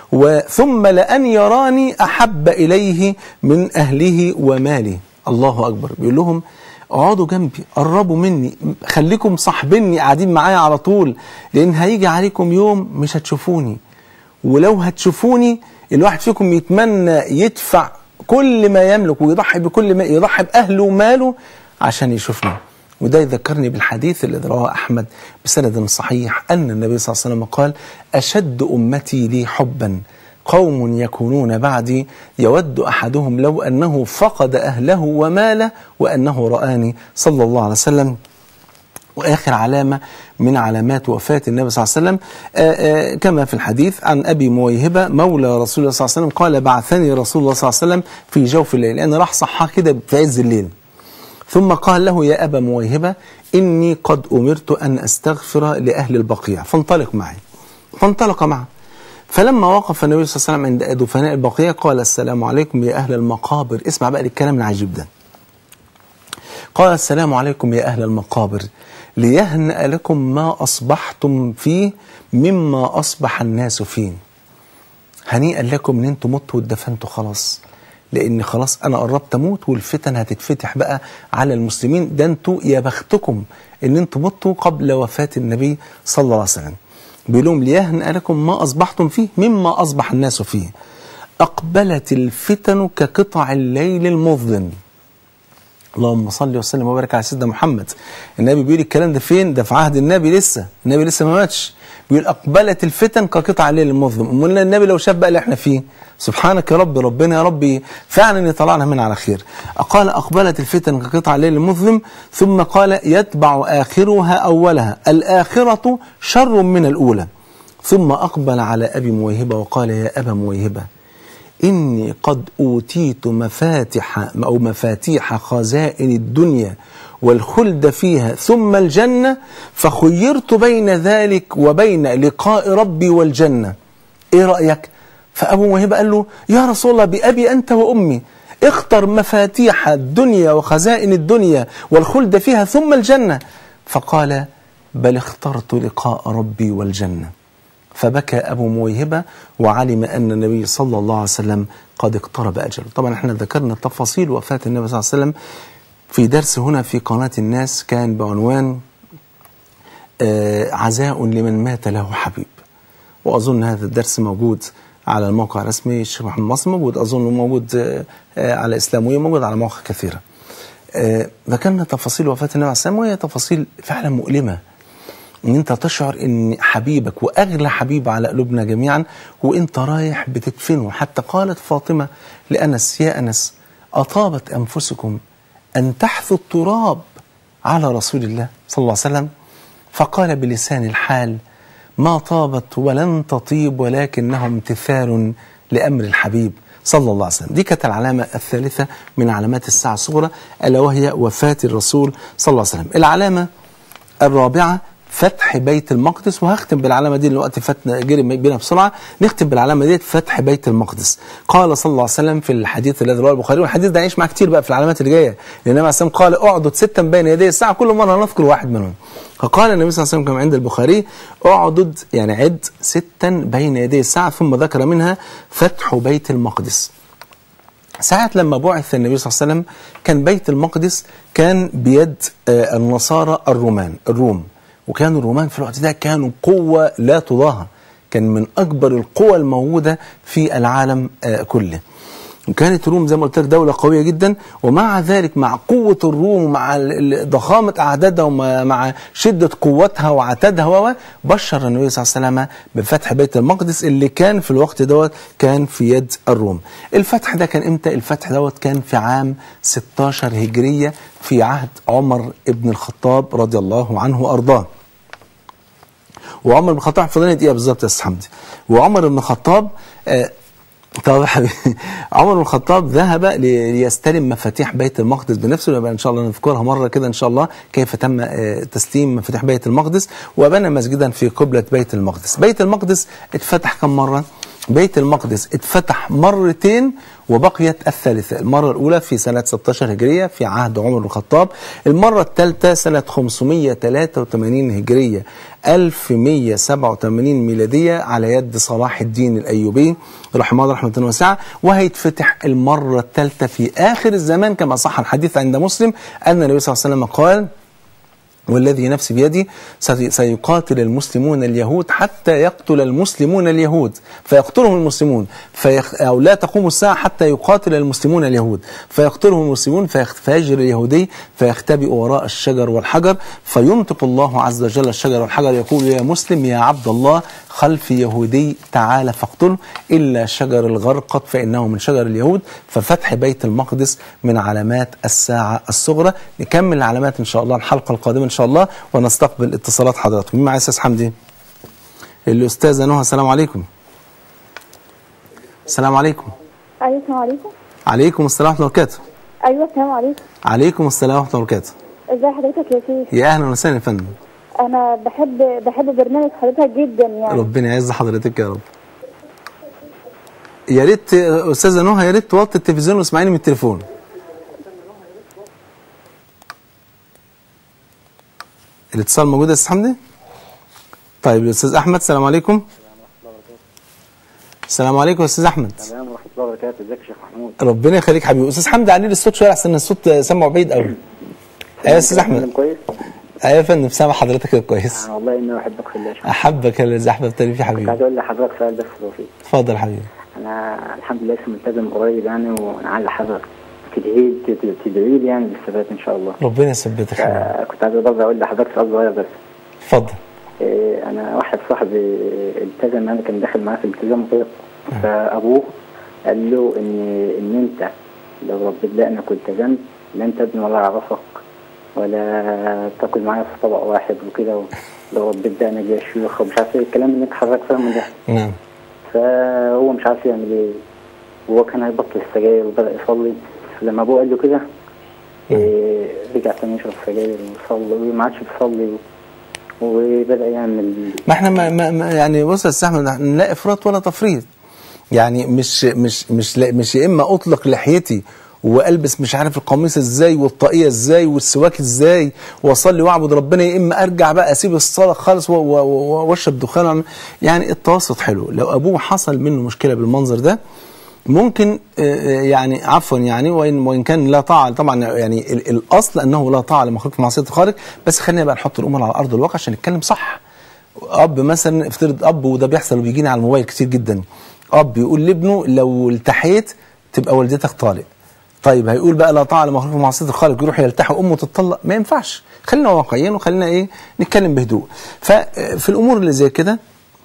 وثم لأن يراني أحب إليه من أهله وماله الله أكبر بيقول لهم اقعدوا جنبي قربوا مني خليكم صاحبيني قاعدين معايا على طول لأن هيجي عليكم يوم مش هتشوفوني ولو هتشوفوني الواحد فيكم يتمنى يدفع كل ما يملك ويضحي بكل ما يضحي بأهله وماله عشان يشوفني وده يذكرني بالحديث الذي رواه أحمد بسند صحيح أن النبي صلى الله عليه وسلم قال أشد أمتي لي حبا قوم يكونون بعدي يود أحدهم لو أنه فقد أهله وماله وأنه رآني صلى الله عليه وسلم واخر علامه من علامات وفاه النبي صلى الله عليه وسلم آآ آآ كما في الحديث عن ابي مويهبه مولى رسول الله صلى الله عليه وسلم قال بعثني رسول الله صلى الله عليه وسلم في جوف الليل لان راح صحاه كده في عز الليل ثم قال له يا ابا مويهبه اني قد امرت ان استغفر لاهل البقيع فانطلق معي فانطلق معه فلما وقف النبي صلى الله عليه وسلم عند دفناء البقيع قال السلام عليكم يا اهل المقابر اسمع بقى الكلام العجيب ده قال السلام عليكم يا أهل المقابر ليهنأ لكم ما أصبحتم فيه مما أصبح الناس فيه هنيئا لكم ان انتم متوا واتدفنتوا خلاص لان خلاص انا قربت اموت والفتن هتتفتح بقى على المسلمين ده انتوا يا بختكم ان انتم متوا قبل وفاه النبي صلى الله عليه وسلم بيقول لهم ليهنأ لكم ما اصبحتم فيه مما اصبح الناس فيه اقبلت الفتن كقطع الليل المظلم اللهم صل وسلم وبارك على سيدنا محمد النبي بيقول الكلام ده فين ده في عهد النبي لسه النبي لسه ما ماتش بيقول اقبلت الفتن كقطع الليل المظلم امال النبي لو شاف بقى اللي احنا فيه سبحانك يا رب ربنا يا ربي فعلا يطلعنا من على خير قال اقبلت الفتن كقطع الليل المظلم ثم قال يتبع اخرها اولها الاخره شر من الاولى ثم اقبل على ابي مويهبه وقال يا ابا مويهبه إني قد أوتيت مفاتح أو مفاتيح خزائن الدنيا والخلد فيها ثم الجنة فخيرت بين ذلك وبين لقاء ربي والجنة إيه رأيك؟ فأبو موهبة قال له يا رسول الله بأبي أنت وأمي اختر مفاتيح الدنيا وخزائن الدنيا والخلد فيها ثم الجنة فقال بل اخترت لقاء ربي والجنة فبكى أبو مويهبة وعلم أن النبي صلى الله عليه وسلم قد اقترب أجله طبعا احنا ذكرنا تفاصيل وفاة النبي صلى الله عليه وسلم في درس هنا في قناة الناس كان بعنوان آه عزاء لمن مات له حبيب وأظن هذا الدرس موجود على الموقع الرسمي الشيخ محمد مصر موجود أظن موجود آه آه على إسلامية موجود على مواقع كثيرة آه ذكرنا تفاصيل وفاة النبي عليه السلام وهي تفاصيل فعلا مؤلمة ان انت تشعر ان حبيبك واغلى حبيب على قلوبنا جميعا وانت رايح بتدفنه حتى قالت فاطمه لانس يا انس اطابت انفسكم ان تحثوا التراب على رسول الله صلى الله عليه وسلم فقال بلسان الحال ما طابت ولن تطيب ولكنه امتثال لامر الحبيب صلى الله عليه وسلم دي كانت العلامة الثالثة من علامات الساعة الصغرى ألا وهي وفاة الرسول صلى الله عليه وسلم العلامة الرابعة فتح بيت المقدس وهختم بالعلامه دي الوقت فاتنا جري بينا بسرعه نختم بالعلامه دي فتح بيت المقدس قال صلى الله عليه وسلم في الحديث الذي رواه البخاري والحديث ده هيعيش معاه كتير بقى في العلامات اللي جايه لان النبي عليه قال اعدد ستا بين يدي الساعه كل مره نذكر واحد منهم فقال النبي صلى الله عليه وسلم كما عند البخاري اعدد يعني عد ستا بين يدي الساعه ثم ذكر منها فتح بيت المقدس ساعة لما بعث النبي صلى الله عليه وسلم كان بيت المقدس كان بيد النصارى الرومان الروم وكانوا الرومان في الوقت ده كانوا قوة لا تضاهى كان من أكبر القوى الموجودة في العالم كله وكانت الروم زي ما قلت لك دولة قوية جدا ومع ذلك مع قوة الروم ومع ضخامة أعدادها ومع شدة قوتها وعتادها بشر النبي صلى الله عليه وسلم بفتح بيت المقدس اللي كان في الوقت دوت كان في يد الروم الفتح ده كان امتى الفتح دوت كان في عام 16 هجرية في عهد عمر ابن الخطاب رضي الله عنه وأرضاه وعمر بن الخطاب فضلنا دقيقه بالظبط يا استاذ حمدي وعمر بن الخطاب آه طب عمر بن الخطاب ذهب ليستلم مفاتيح بيت المقدس بنفسه يبقى ان شاء الله نذكرها مره كده ان شاء الله كيف تم آه تسليم مفاتيح بيت المقدس وبنى مسجدا في قبله بيت المقدس بيت المقدس اتفتح كم مره بيت المقدس اتفتح مرتين وبقيت الثالثة المرة الأولى في سنة 16 هجرية في عهد عمر بن الخطاب المرة الثالثة سنة 583 هجرية 1187 ميلادية على يد صلاح الدين الأيوبي رحمه الله رحمة واسعة وهيتفتح المرة الثالثة في آخر الزمان كما صح الحديث عند مسلم أن النبي صلى الله عليه وسلم قال والذي نفسي بيدي سيقاتل المسلمون اليهود حتى يقتل المسلمون اليهود فيقتلهم المسلمون فيخ أو لا تقوم الساعة حتى يقاتل المسلمون اليهود فيقتلهم المسلمون فيجري اليهودي فيختبئ وراء الشجر والحجر فينطق الله عز وجل الشجر والحجر يقول يا مسلم يا عبد الله خلف يهودي تعالى فاقتله إلا شجر الغرقد فإنه من شجر اليهود ففتح بيت المقدس من علامات الساعة الصغرى نكمل العلامات إن شاء الله الحلقة القادمة إن شاء الله ونستقبل اتصالات حضراتكم مين معايا أستاذ حمدي الأستاذة نهى السلام عليكم السلام عليكم ايوه السلام عليكم عليكم السلام ورحمة الله وبركاته ايوه السلام عليكم عليكم السلام ورحمة الله وبركاته ازي حضرتك يا شيخ يا أهلا وسهلا يا فندم انا بحب بحب برنامج حضرتك جدا يعني ربنا يعز حضرتك يا رب يا ريت استاذه نهى يا ريت توطي التلفزيون واسمعيني من التليفون الاتصال موجود يا استاذ حمدي طيب الاستاذ احمد السلام عليكم السلام عليكم يا استاذ احمد السلام ورحمه الله وبركاته ازيك يا شيخ محمود ربنا يخليك حبيبي استاذ حمدي علي الصوت شويه احسن الصوت سامعه بعيد قوي ايوه يا استاذ احمد كويس ايوه يا فندم سامع حضرتك كده كويس انا والله اني بحبك في الله يا شيخ. احبك الذي احببتني فيه كنت حبيبي عايز اقول لحضرتك سؤال بس توفيق اتفضل يا حبيبي انا الحمد لله لسه ملتزم قريب يعني وانا عايز حضرتك تدعي تد- تدعي لي يعني بالثبات ان شاء الله ربنا يثبتك حبيبي آه، كنت عايز برضه اقول لحضرتك سؤال صغير بس اتفضل آه، انا واحد صاحبي التزم انا كان داخل معاه في التزام وكده فابوه قال له ان ان انت لو ربيت دقنك والتزمت لن تبني ولا اعرفك ولا تاكل معايا في طبق واحد وكده لو ربيت دقنك زي الشيوخ ومش عارف ايه الكلام اللي انت حضرتك فاهمه ده نعم فهو مش عارف يعمل ايه وهو كان هيبطل السجاير وبدأ يصلي فلما ابوه قال له كده إيه رجع تاني يشرب سجاير ويصلي وما عادش بيصلي و- وبدأ يعمل ما احنا ما ما ما- يعني بص يا استاذ احمد لا افراط ولا تفريط يعني مش مش مش لا- مش يا اما اطلق لحيتي والبس مش عارف القميص ازاي والطاقيه ازاي والسواك ازاي واصلي واعبد ربنا يا اما ارجع بقى اسيب الصلاه خالص و- و- و- واشرب دخان يعني التوسط حلو لو ابوه حصل منه مشكله بالمنظر ده ممكن آه، آه، يعني عفوا يعني وان وان كان لا طاعه طبعا يعني ال- الاصل انه لا طاعه لمخلوق في معصيه الخالق بس خلينا بقى نحط الامور على ارض الواقع عشان نتكلم صح اب مثلا افترض اب وده بيحصل وبيجيني على الموبايل كتير جدا اب يقول لابنه لو التحيت تبقى والدتك طالق طيب هيقول بقى لا طاعه لمخلوق في معصيه الخالق يروح يلتحق امه تتطلق ما ينفعش خلينا واقعيين وخلينا ايه نتكلم بهدوء ففي الامور اللي زي كده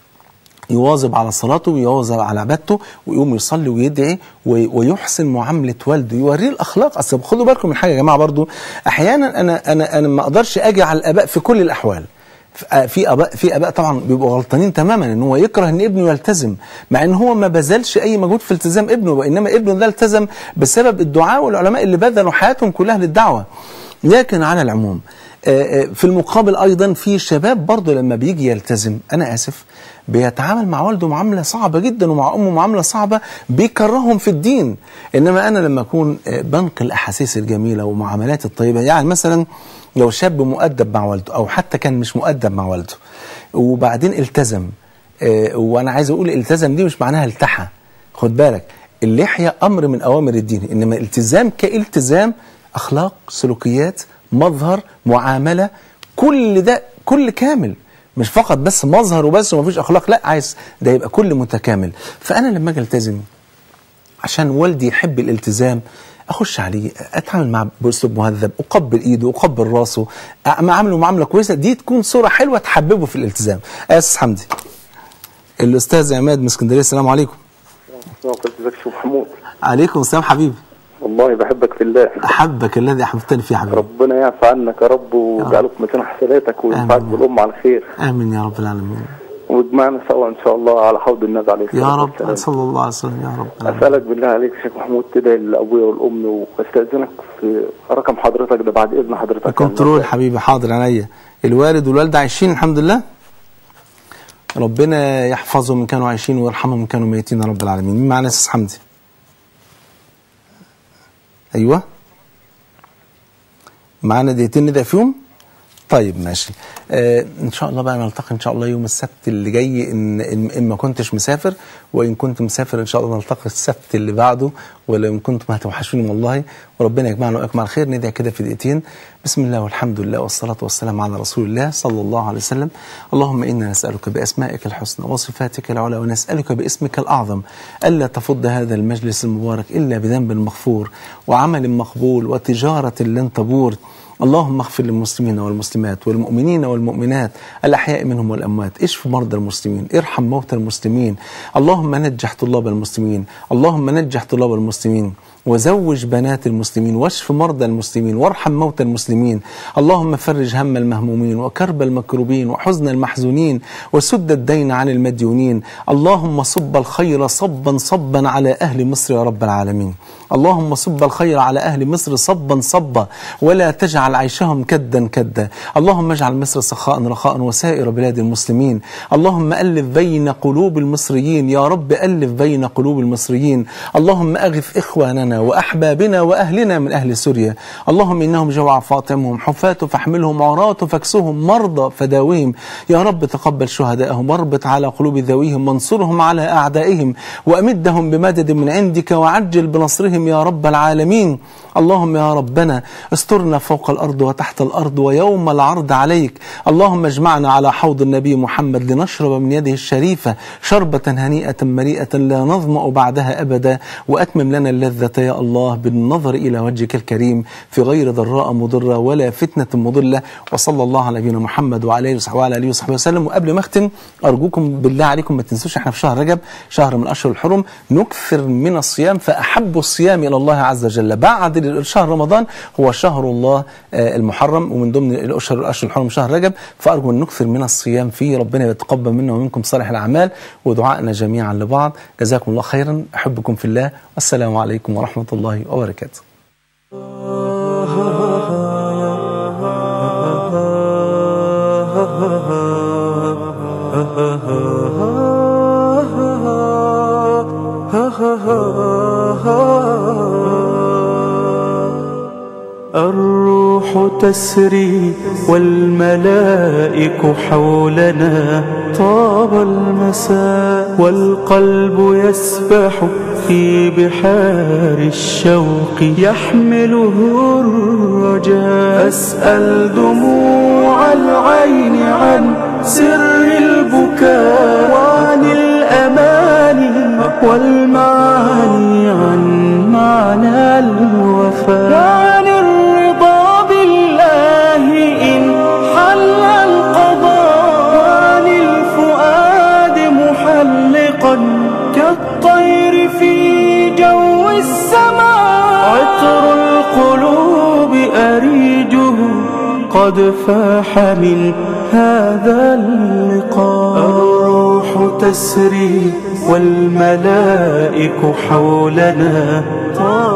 يواظب على صلاته ويواظب على عبادته ويقوم يصلي ويدعي وي- ويحسن معامله والده يوريه الاخلاق اصل خدوا بالكم من حاجه يا جماعه برضو احيانا انا انا انا ما اقدرش اجي على الاباء في كل الاحوال ف- في اباء في اباء طبعا بيبقوا غلطانين تماما ان هو يكره ان ابنه يلتزم مع ان هو ما بذلش اي مجهود في التزام ابنه وانما ابنه ده التزم بسبب الدعاء والعلماء اللي بذلوا حياتهم كلها للدعوه لكن على العموم آه، آه، في المقابل ايضا في شباب برضه لما بيجي يلتزم انا اسف بيتعامل مع والده معامله صعبه جدا ومع امه معامله صعبه بيكرههم في الدين انما انا لما اكون آه، بنقل الاحاسيس الجميله ومعاملات الطيبه يعني مثلا لو شاب مؤدب مع والده او حتى كان مش مؤدب مع والده وبعدين التزم آه، وانا عايز اقول التزم دي مش معناها التحى خد بالك اللحيه امر من اوامر الدين انما الالتزام كالتزام اخلاق سلوكيات مظهر معامله كل ده كل كامل مش فقط بس مظهر وبس ومفيش اخلاق لا عايز ده يبقى كل متكامل فانا لما اجي التزم عشان والدي يحب الالتزام اخش عليه اتعامل معاه باسلوب مهذب اقبل ايده اقبل راسه اعامله معامله كويسه دي تكون صوره حلوه تحببه في الالتزام اسس حمدي الاستاذ عماد من اسكندريه السلام عليكم ازيك يا شيخ محمود عليكم السلام حبيبي والله بحبك في الله احبك الذي احببتني فيه حبيبي ربنا يعفى عنك يا رب ويجعله في مكان حسناتك وينفعك آمين. بالأمة على خير امين يا رب العالمين ويجمعنا سوا إن شاء الله على حوض النبي عليه الصلاة يا رب والسلام. صلى الله عليه وسلم يا رب العالمين. أسألك بالله عليك يا شيخ محمود تدعي لأبويا والأم واستأذنك في رقم حضرتك ده بعد إذن حضرتك الكنترول حبيبي حاضر عينيا الوالد والوالده عايشين الحمد لله ربنا يحفظهم من كانوا عايشين ويرحمهم من كانوا ميتين يا رب العالمين مين معانا استاذ حمدي ايوه معانا دقيقتين ندعي فيهم طيب ماشي آه ان شاء الله بقى نلتقي ان شاء الله يوم السبت اللي جاي ان ان, إن ما كنتش مسافر وان كنت مسافر ان شاء الله نلتقي السبت اللي بعده ولا ان كنتم هتوحشوني والله وربنا يجمعنا واياكم على خير ندعي كده في دقيقتين بسم الله والحمد لله والصلاه والسلام على رسول الله صلى الله عليه وسلم اللهم انا نسالك باسمائك الحسنى وصفاتك العلى ونسالك باسمك الاعظم الا تفض هذا المجلس المبارك الا بذنب مغفور وعمل مقبول وتجاره لن تبور اللهم اغفر للمسلمين والمسلمات والمؤمنين والمؤمنات الأحياء منهم والأموات اشف مرضى المسلمين ارحم موتى المسلمين اللهم نجح طلاب المسلمين اللهم نجح طلاب المسلمين وزوج بنات المسلمين واشف مرضى المسلمين وارحم موتى المسلمين اللهم فرج هم المهمومين وكرب المكروبين وحزن المحزونين وسد الدين عن المديونين اللهم صب الخير صبا صبا على أهل مصر يا رب العالمين اللهم صب الخير على أهل مصر صبا صبا ولا تجعل عيشهم كدا كدا اللهم اجعل مصر سخاء رخاء وسائر بلاد المسلمين اللهم ألف بين قلوب المصريين يا رب ألف بين قلوب المصريين اللهم أغث إخواننا وأحبابنا وأهلنا من أهل سوريا اللهم إنهم جوع فاطمهم حفاة فاحملهم عراة فاكسهم مرضى فداوهم يا رب تقبل شهدائهم واربط على قلوب ذويهم وانصرهم على أعدائهم وأمدهم بمدد من عندك وعجل بنصرهم يا رب العالمين اللهم يا ربنا استرنا فوق الأرض وتحت الأرض ويوم العرض عليك اللهم اجمعنا على حوض النبي محمد لنشرب من يده الشريفة شربة هنيئة مريئة لا نظمأ بعدها أبدا وأتمم لنا اللذة يا الله بالنظر إلى وجهك الكريم في غير ضراء مضرة ولا فتنة مضلة وصلى الله على نبينا محمد وعلى آله وصحبه وعلى آله وصحبه وسلم وقبل ما أختم أرجوكم بالله عليكم ما تنسوش احنا في شهر رجب شهر من الأشهر الحرم نكثر من الصيام فأحب الصيام إلى الله عز وجل بعد شهر رمضان هو شهر الله آه، المحرم ومن ضمن الأشهر الأشهر الحرم شهر رجب فأرجو أن نكثر من الصيام فيه ربنا يتقبل منا ومنكم صالح الأعمال ودعائنا جميعا لبعض جزاكم الله خيرا أحبكم في الله والسلام عليكم ورحمة الله وبركاته الروح تسري والملائك حولنا طاب المساء والقلب يسبح في بحار الشوق يحمله الرجاء أسأل دموع العين عن سر البكاء وعن الأماني والمعاني عن معنى الوفاء وعن الرضا بالله إن حل القضاء وعن الفؤاد محلقا كالطير في جو السماء عطر القلوب أريجه قد فاح من هذا اللقاء الروح تسري والملائك حولنا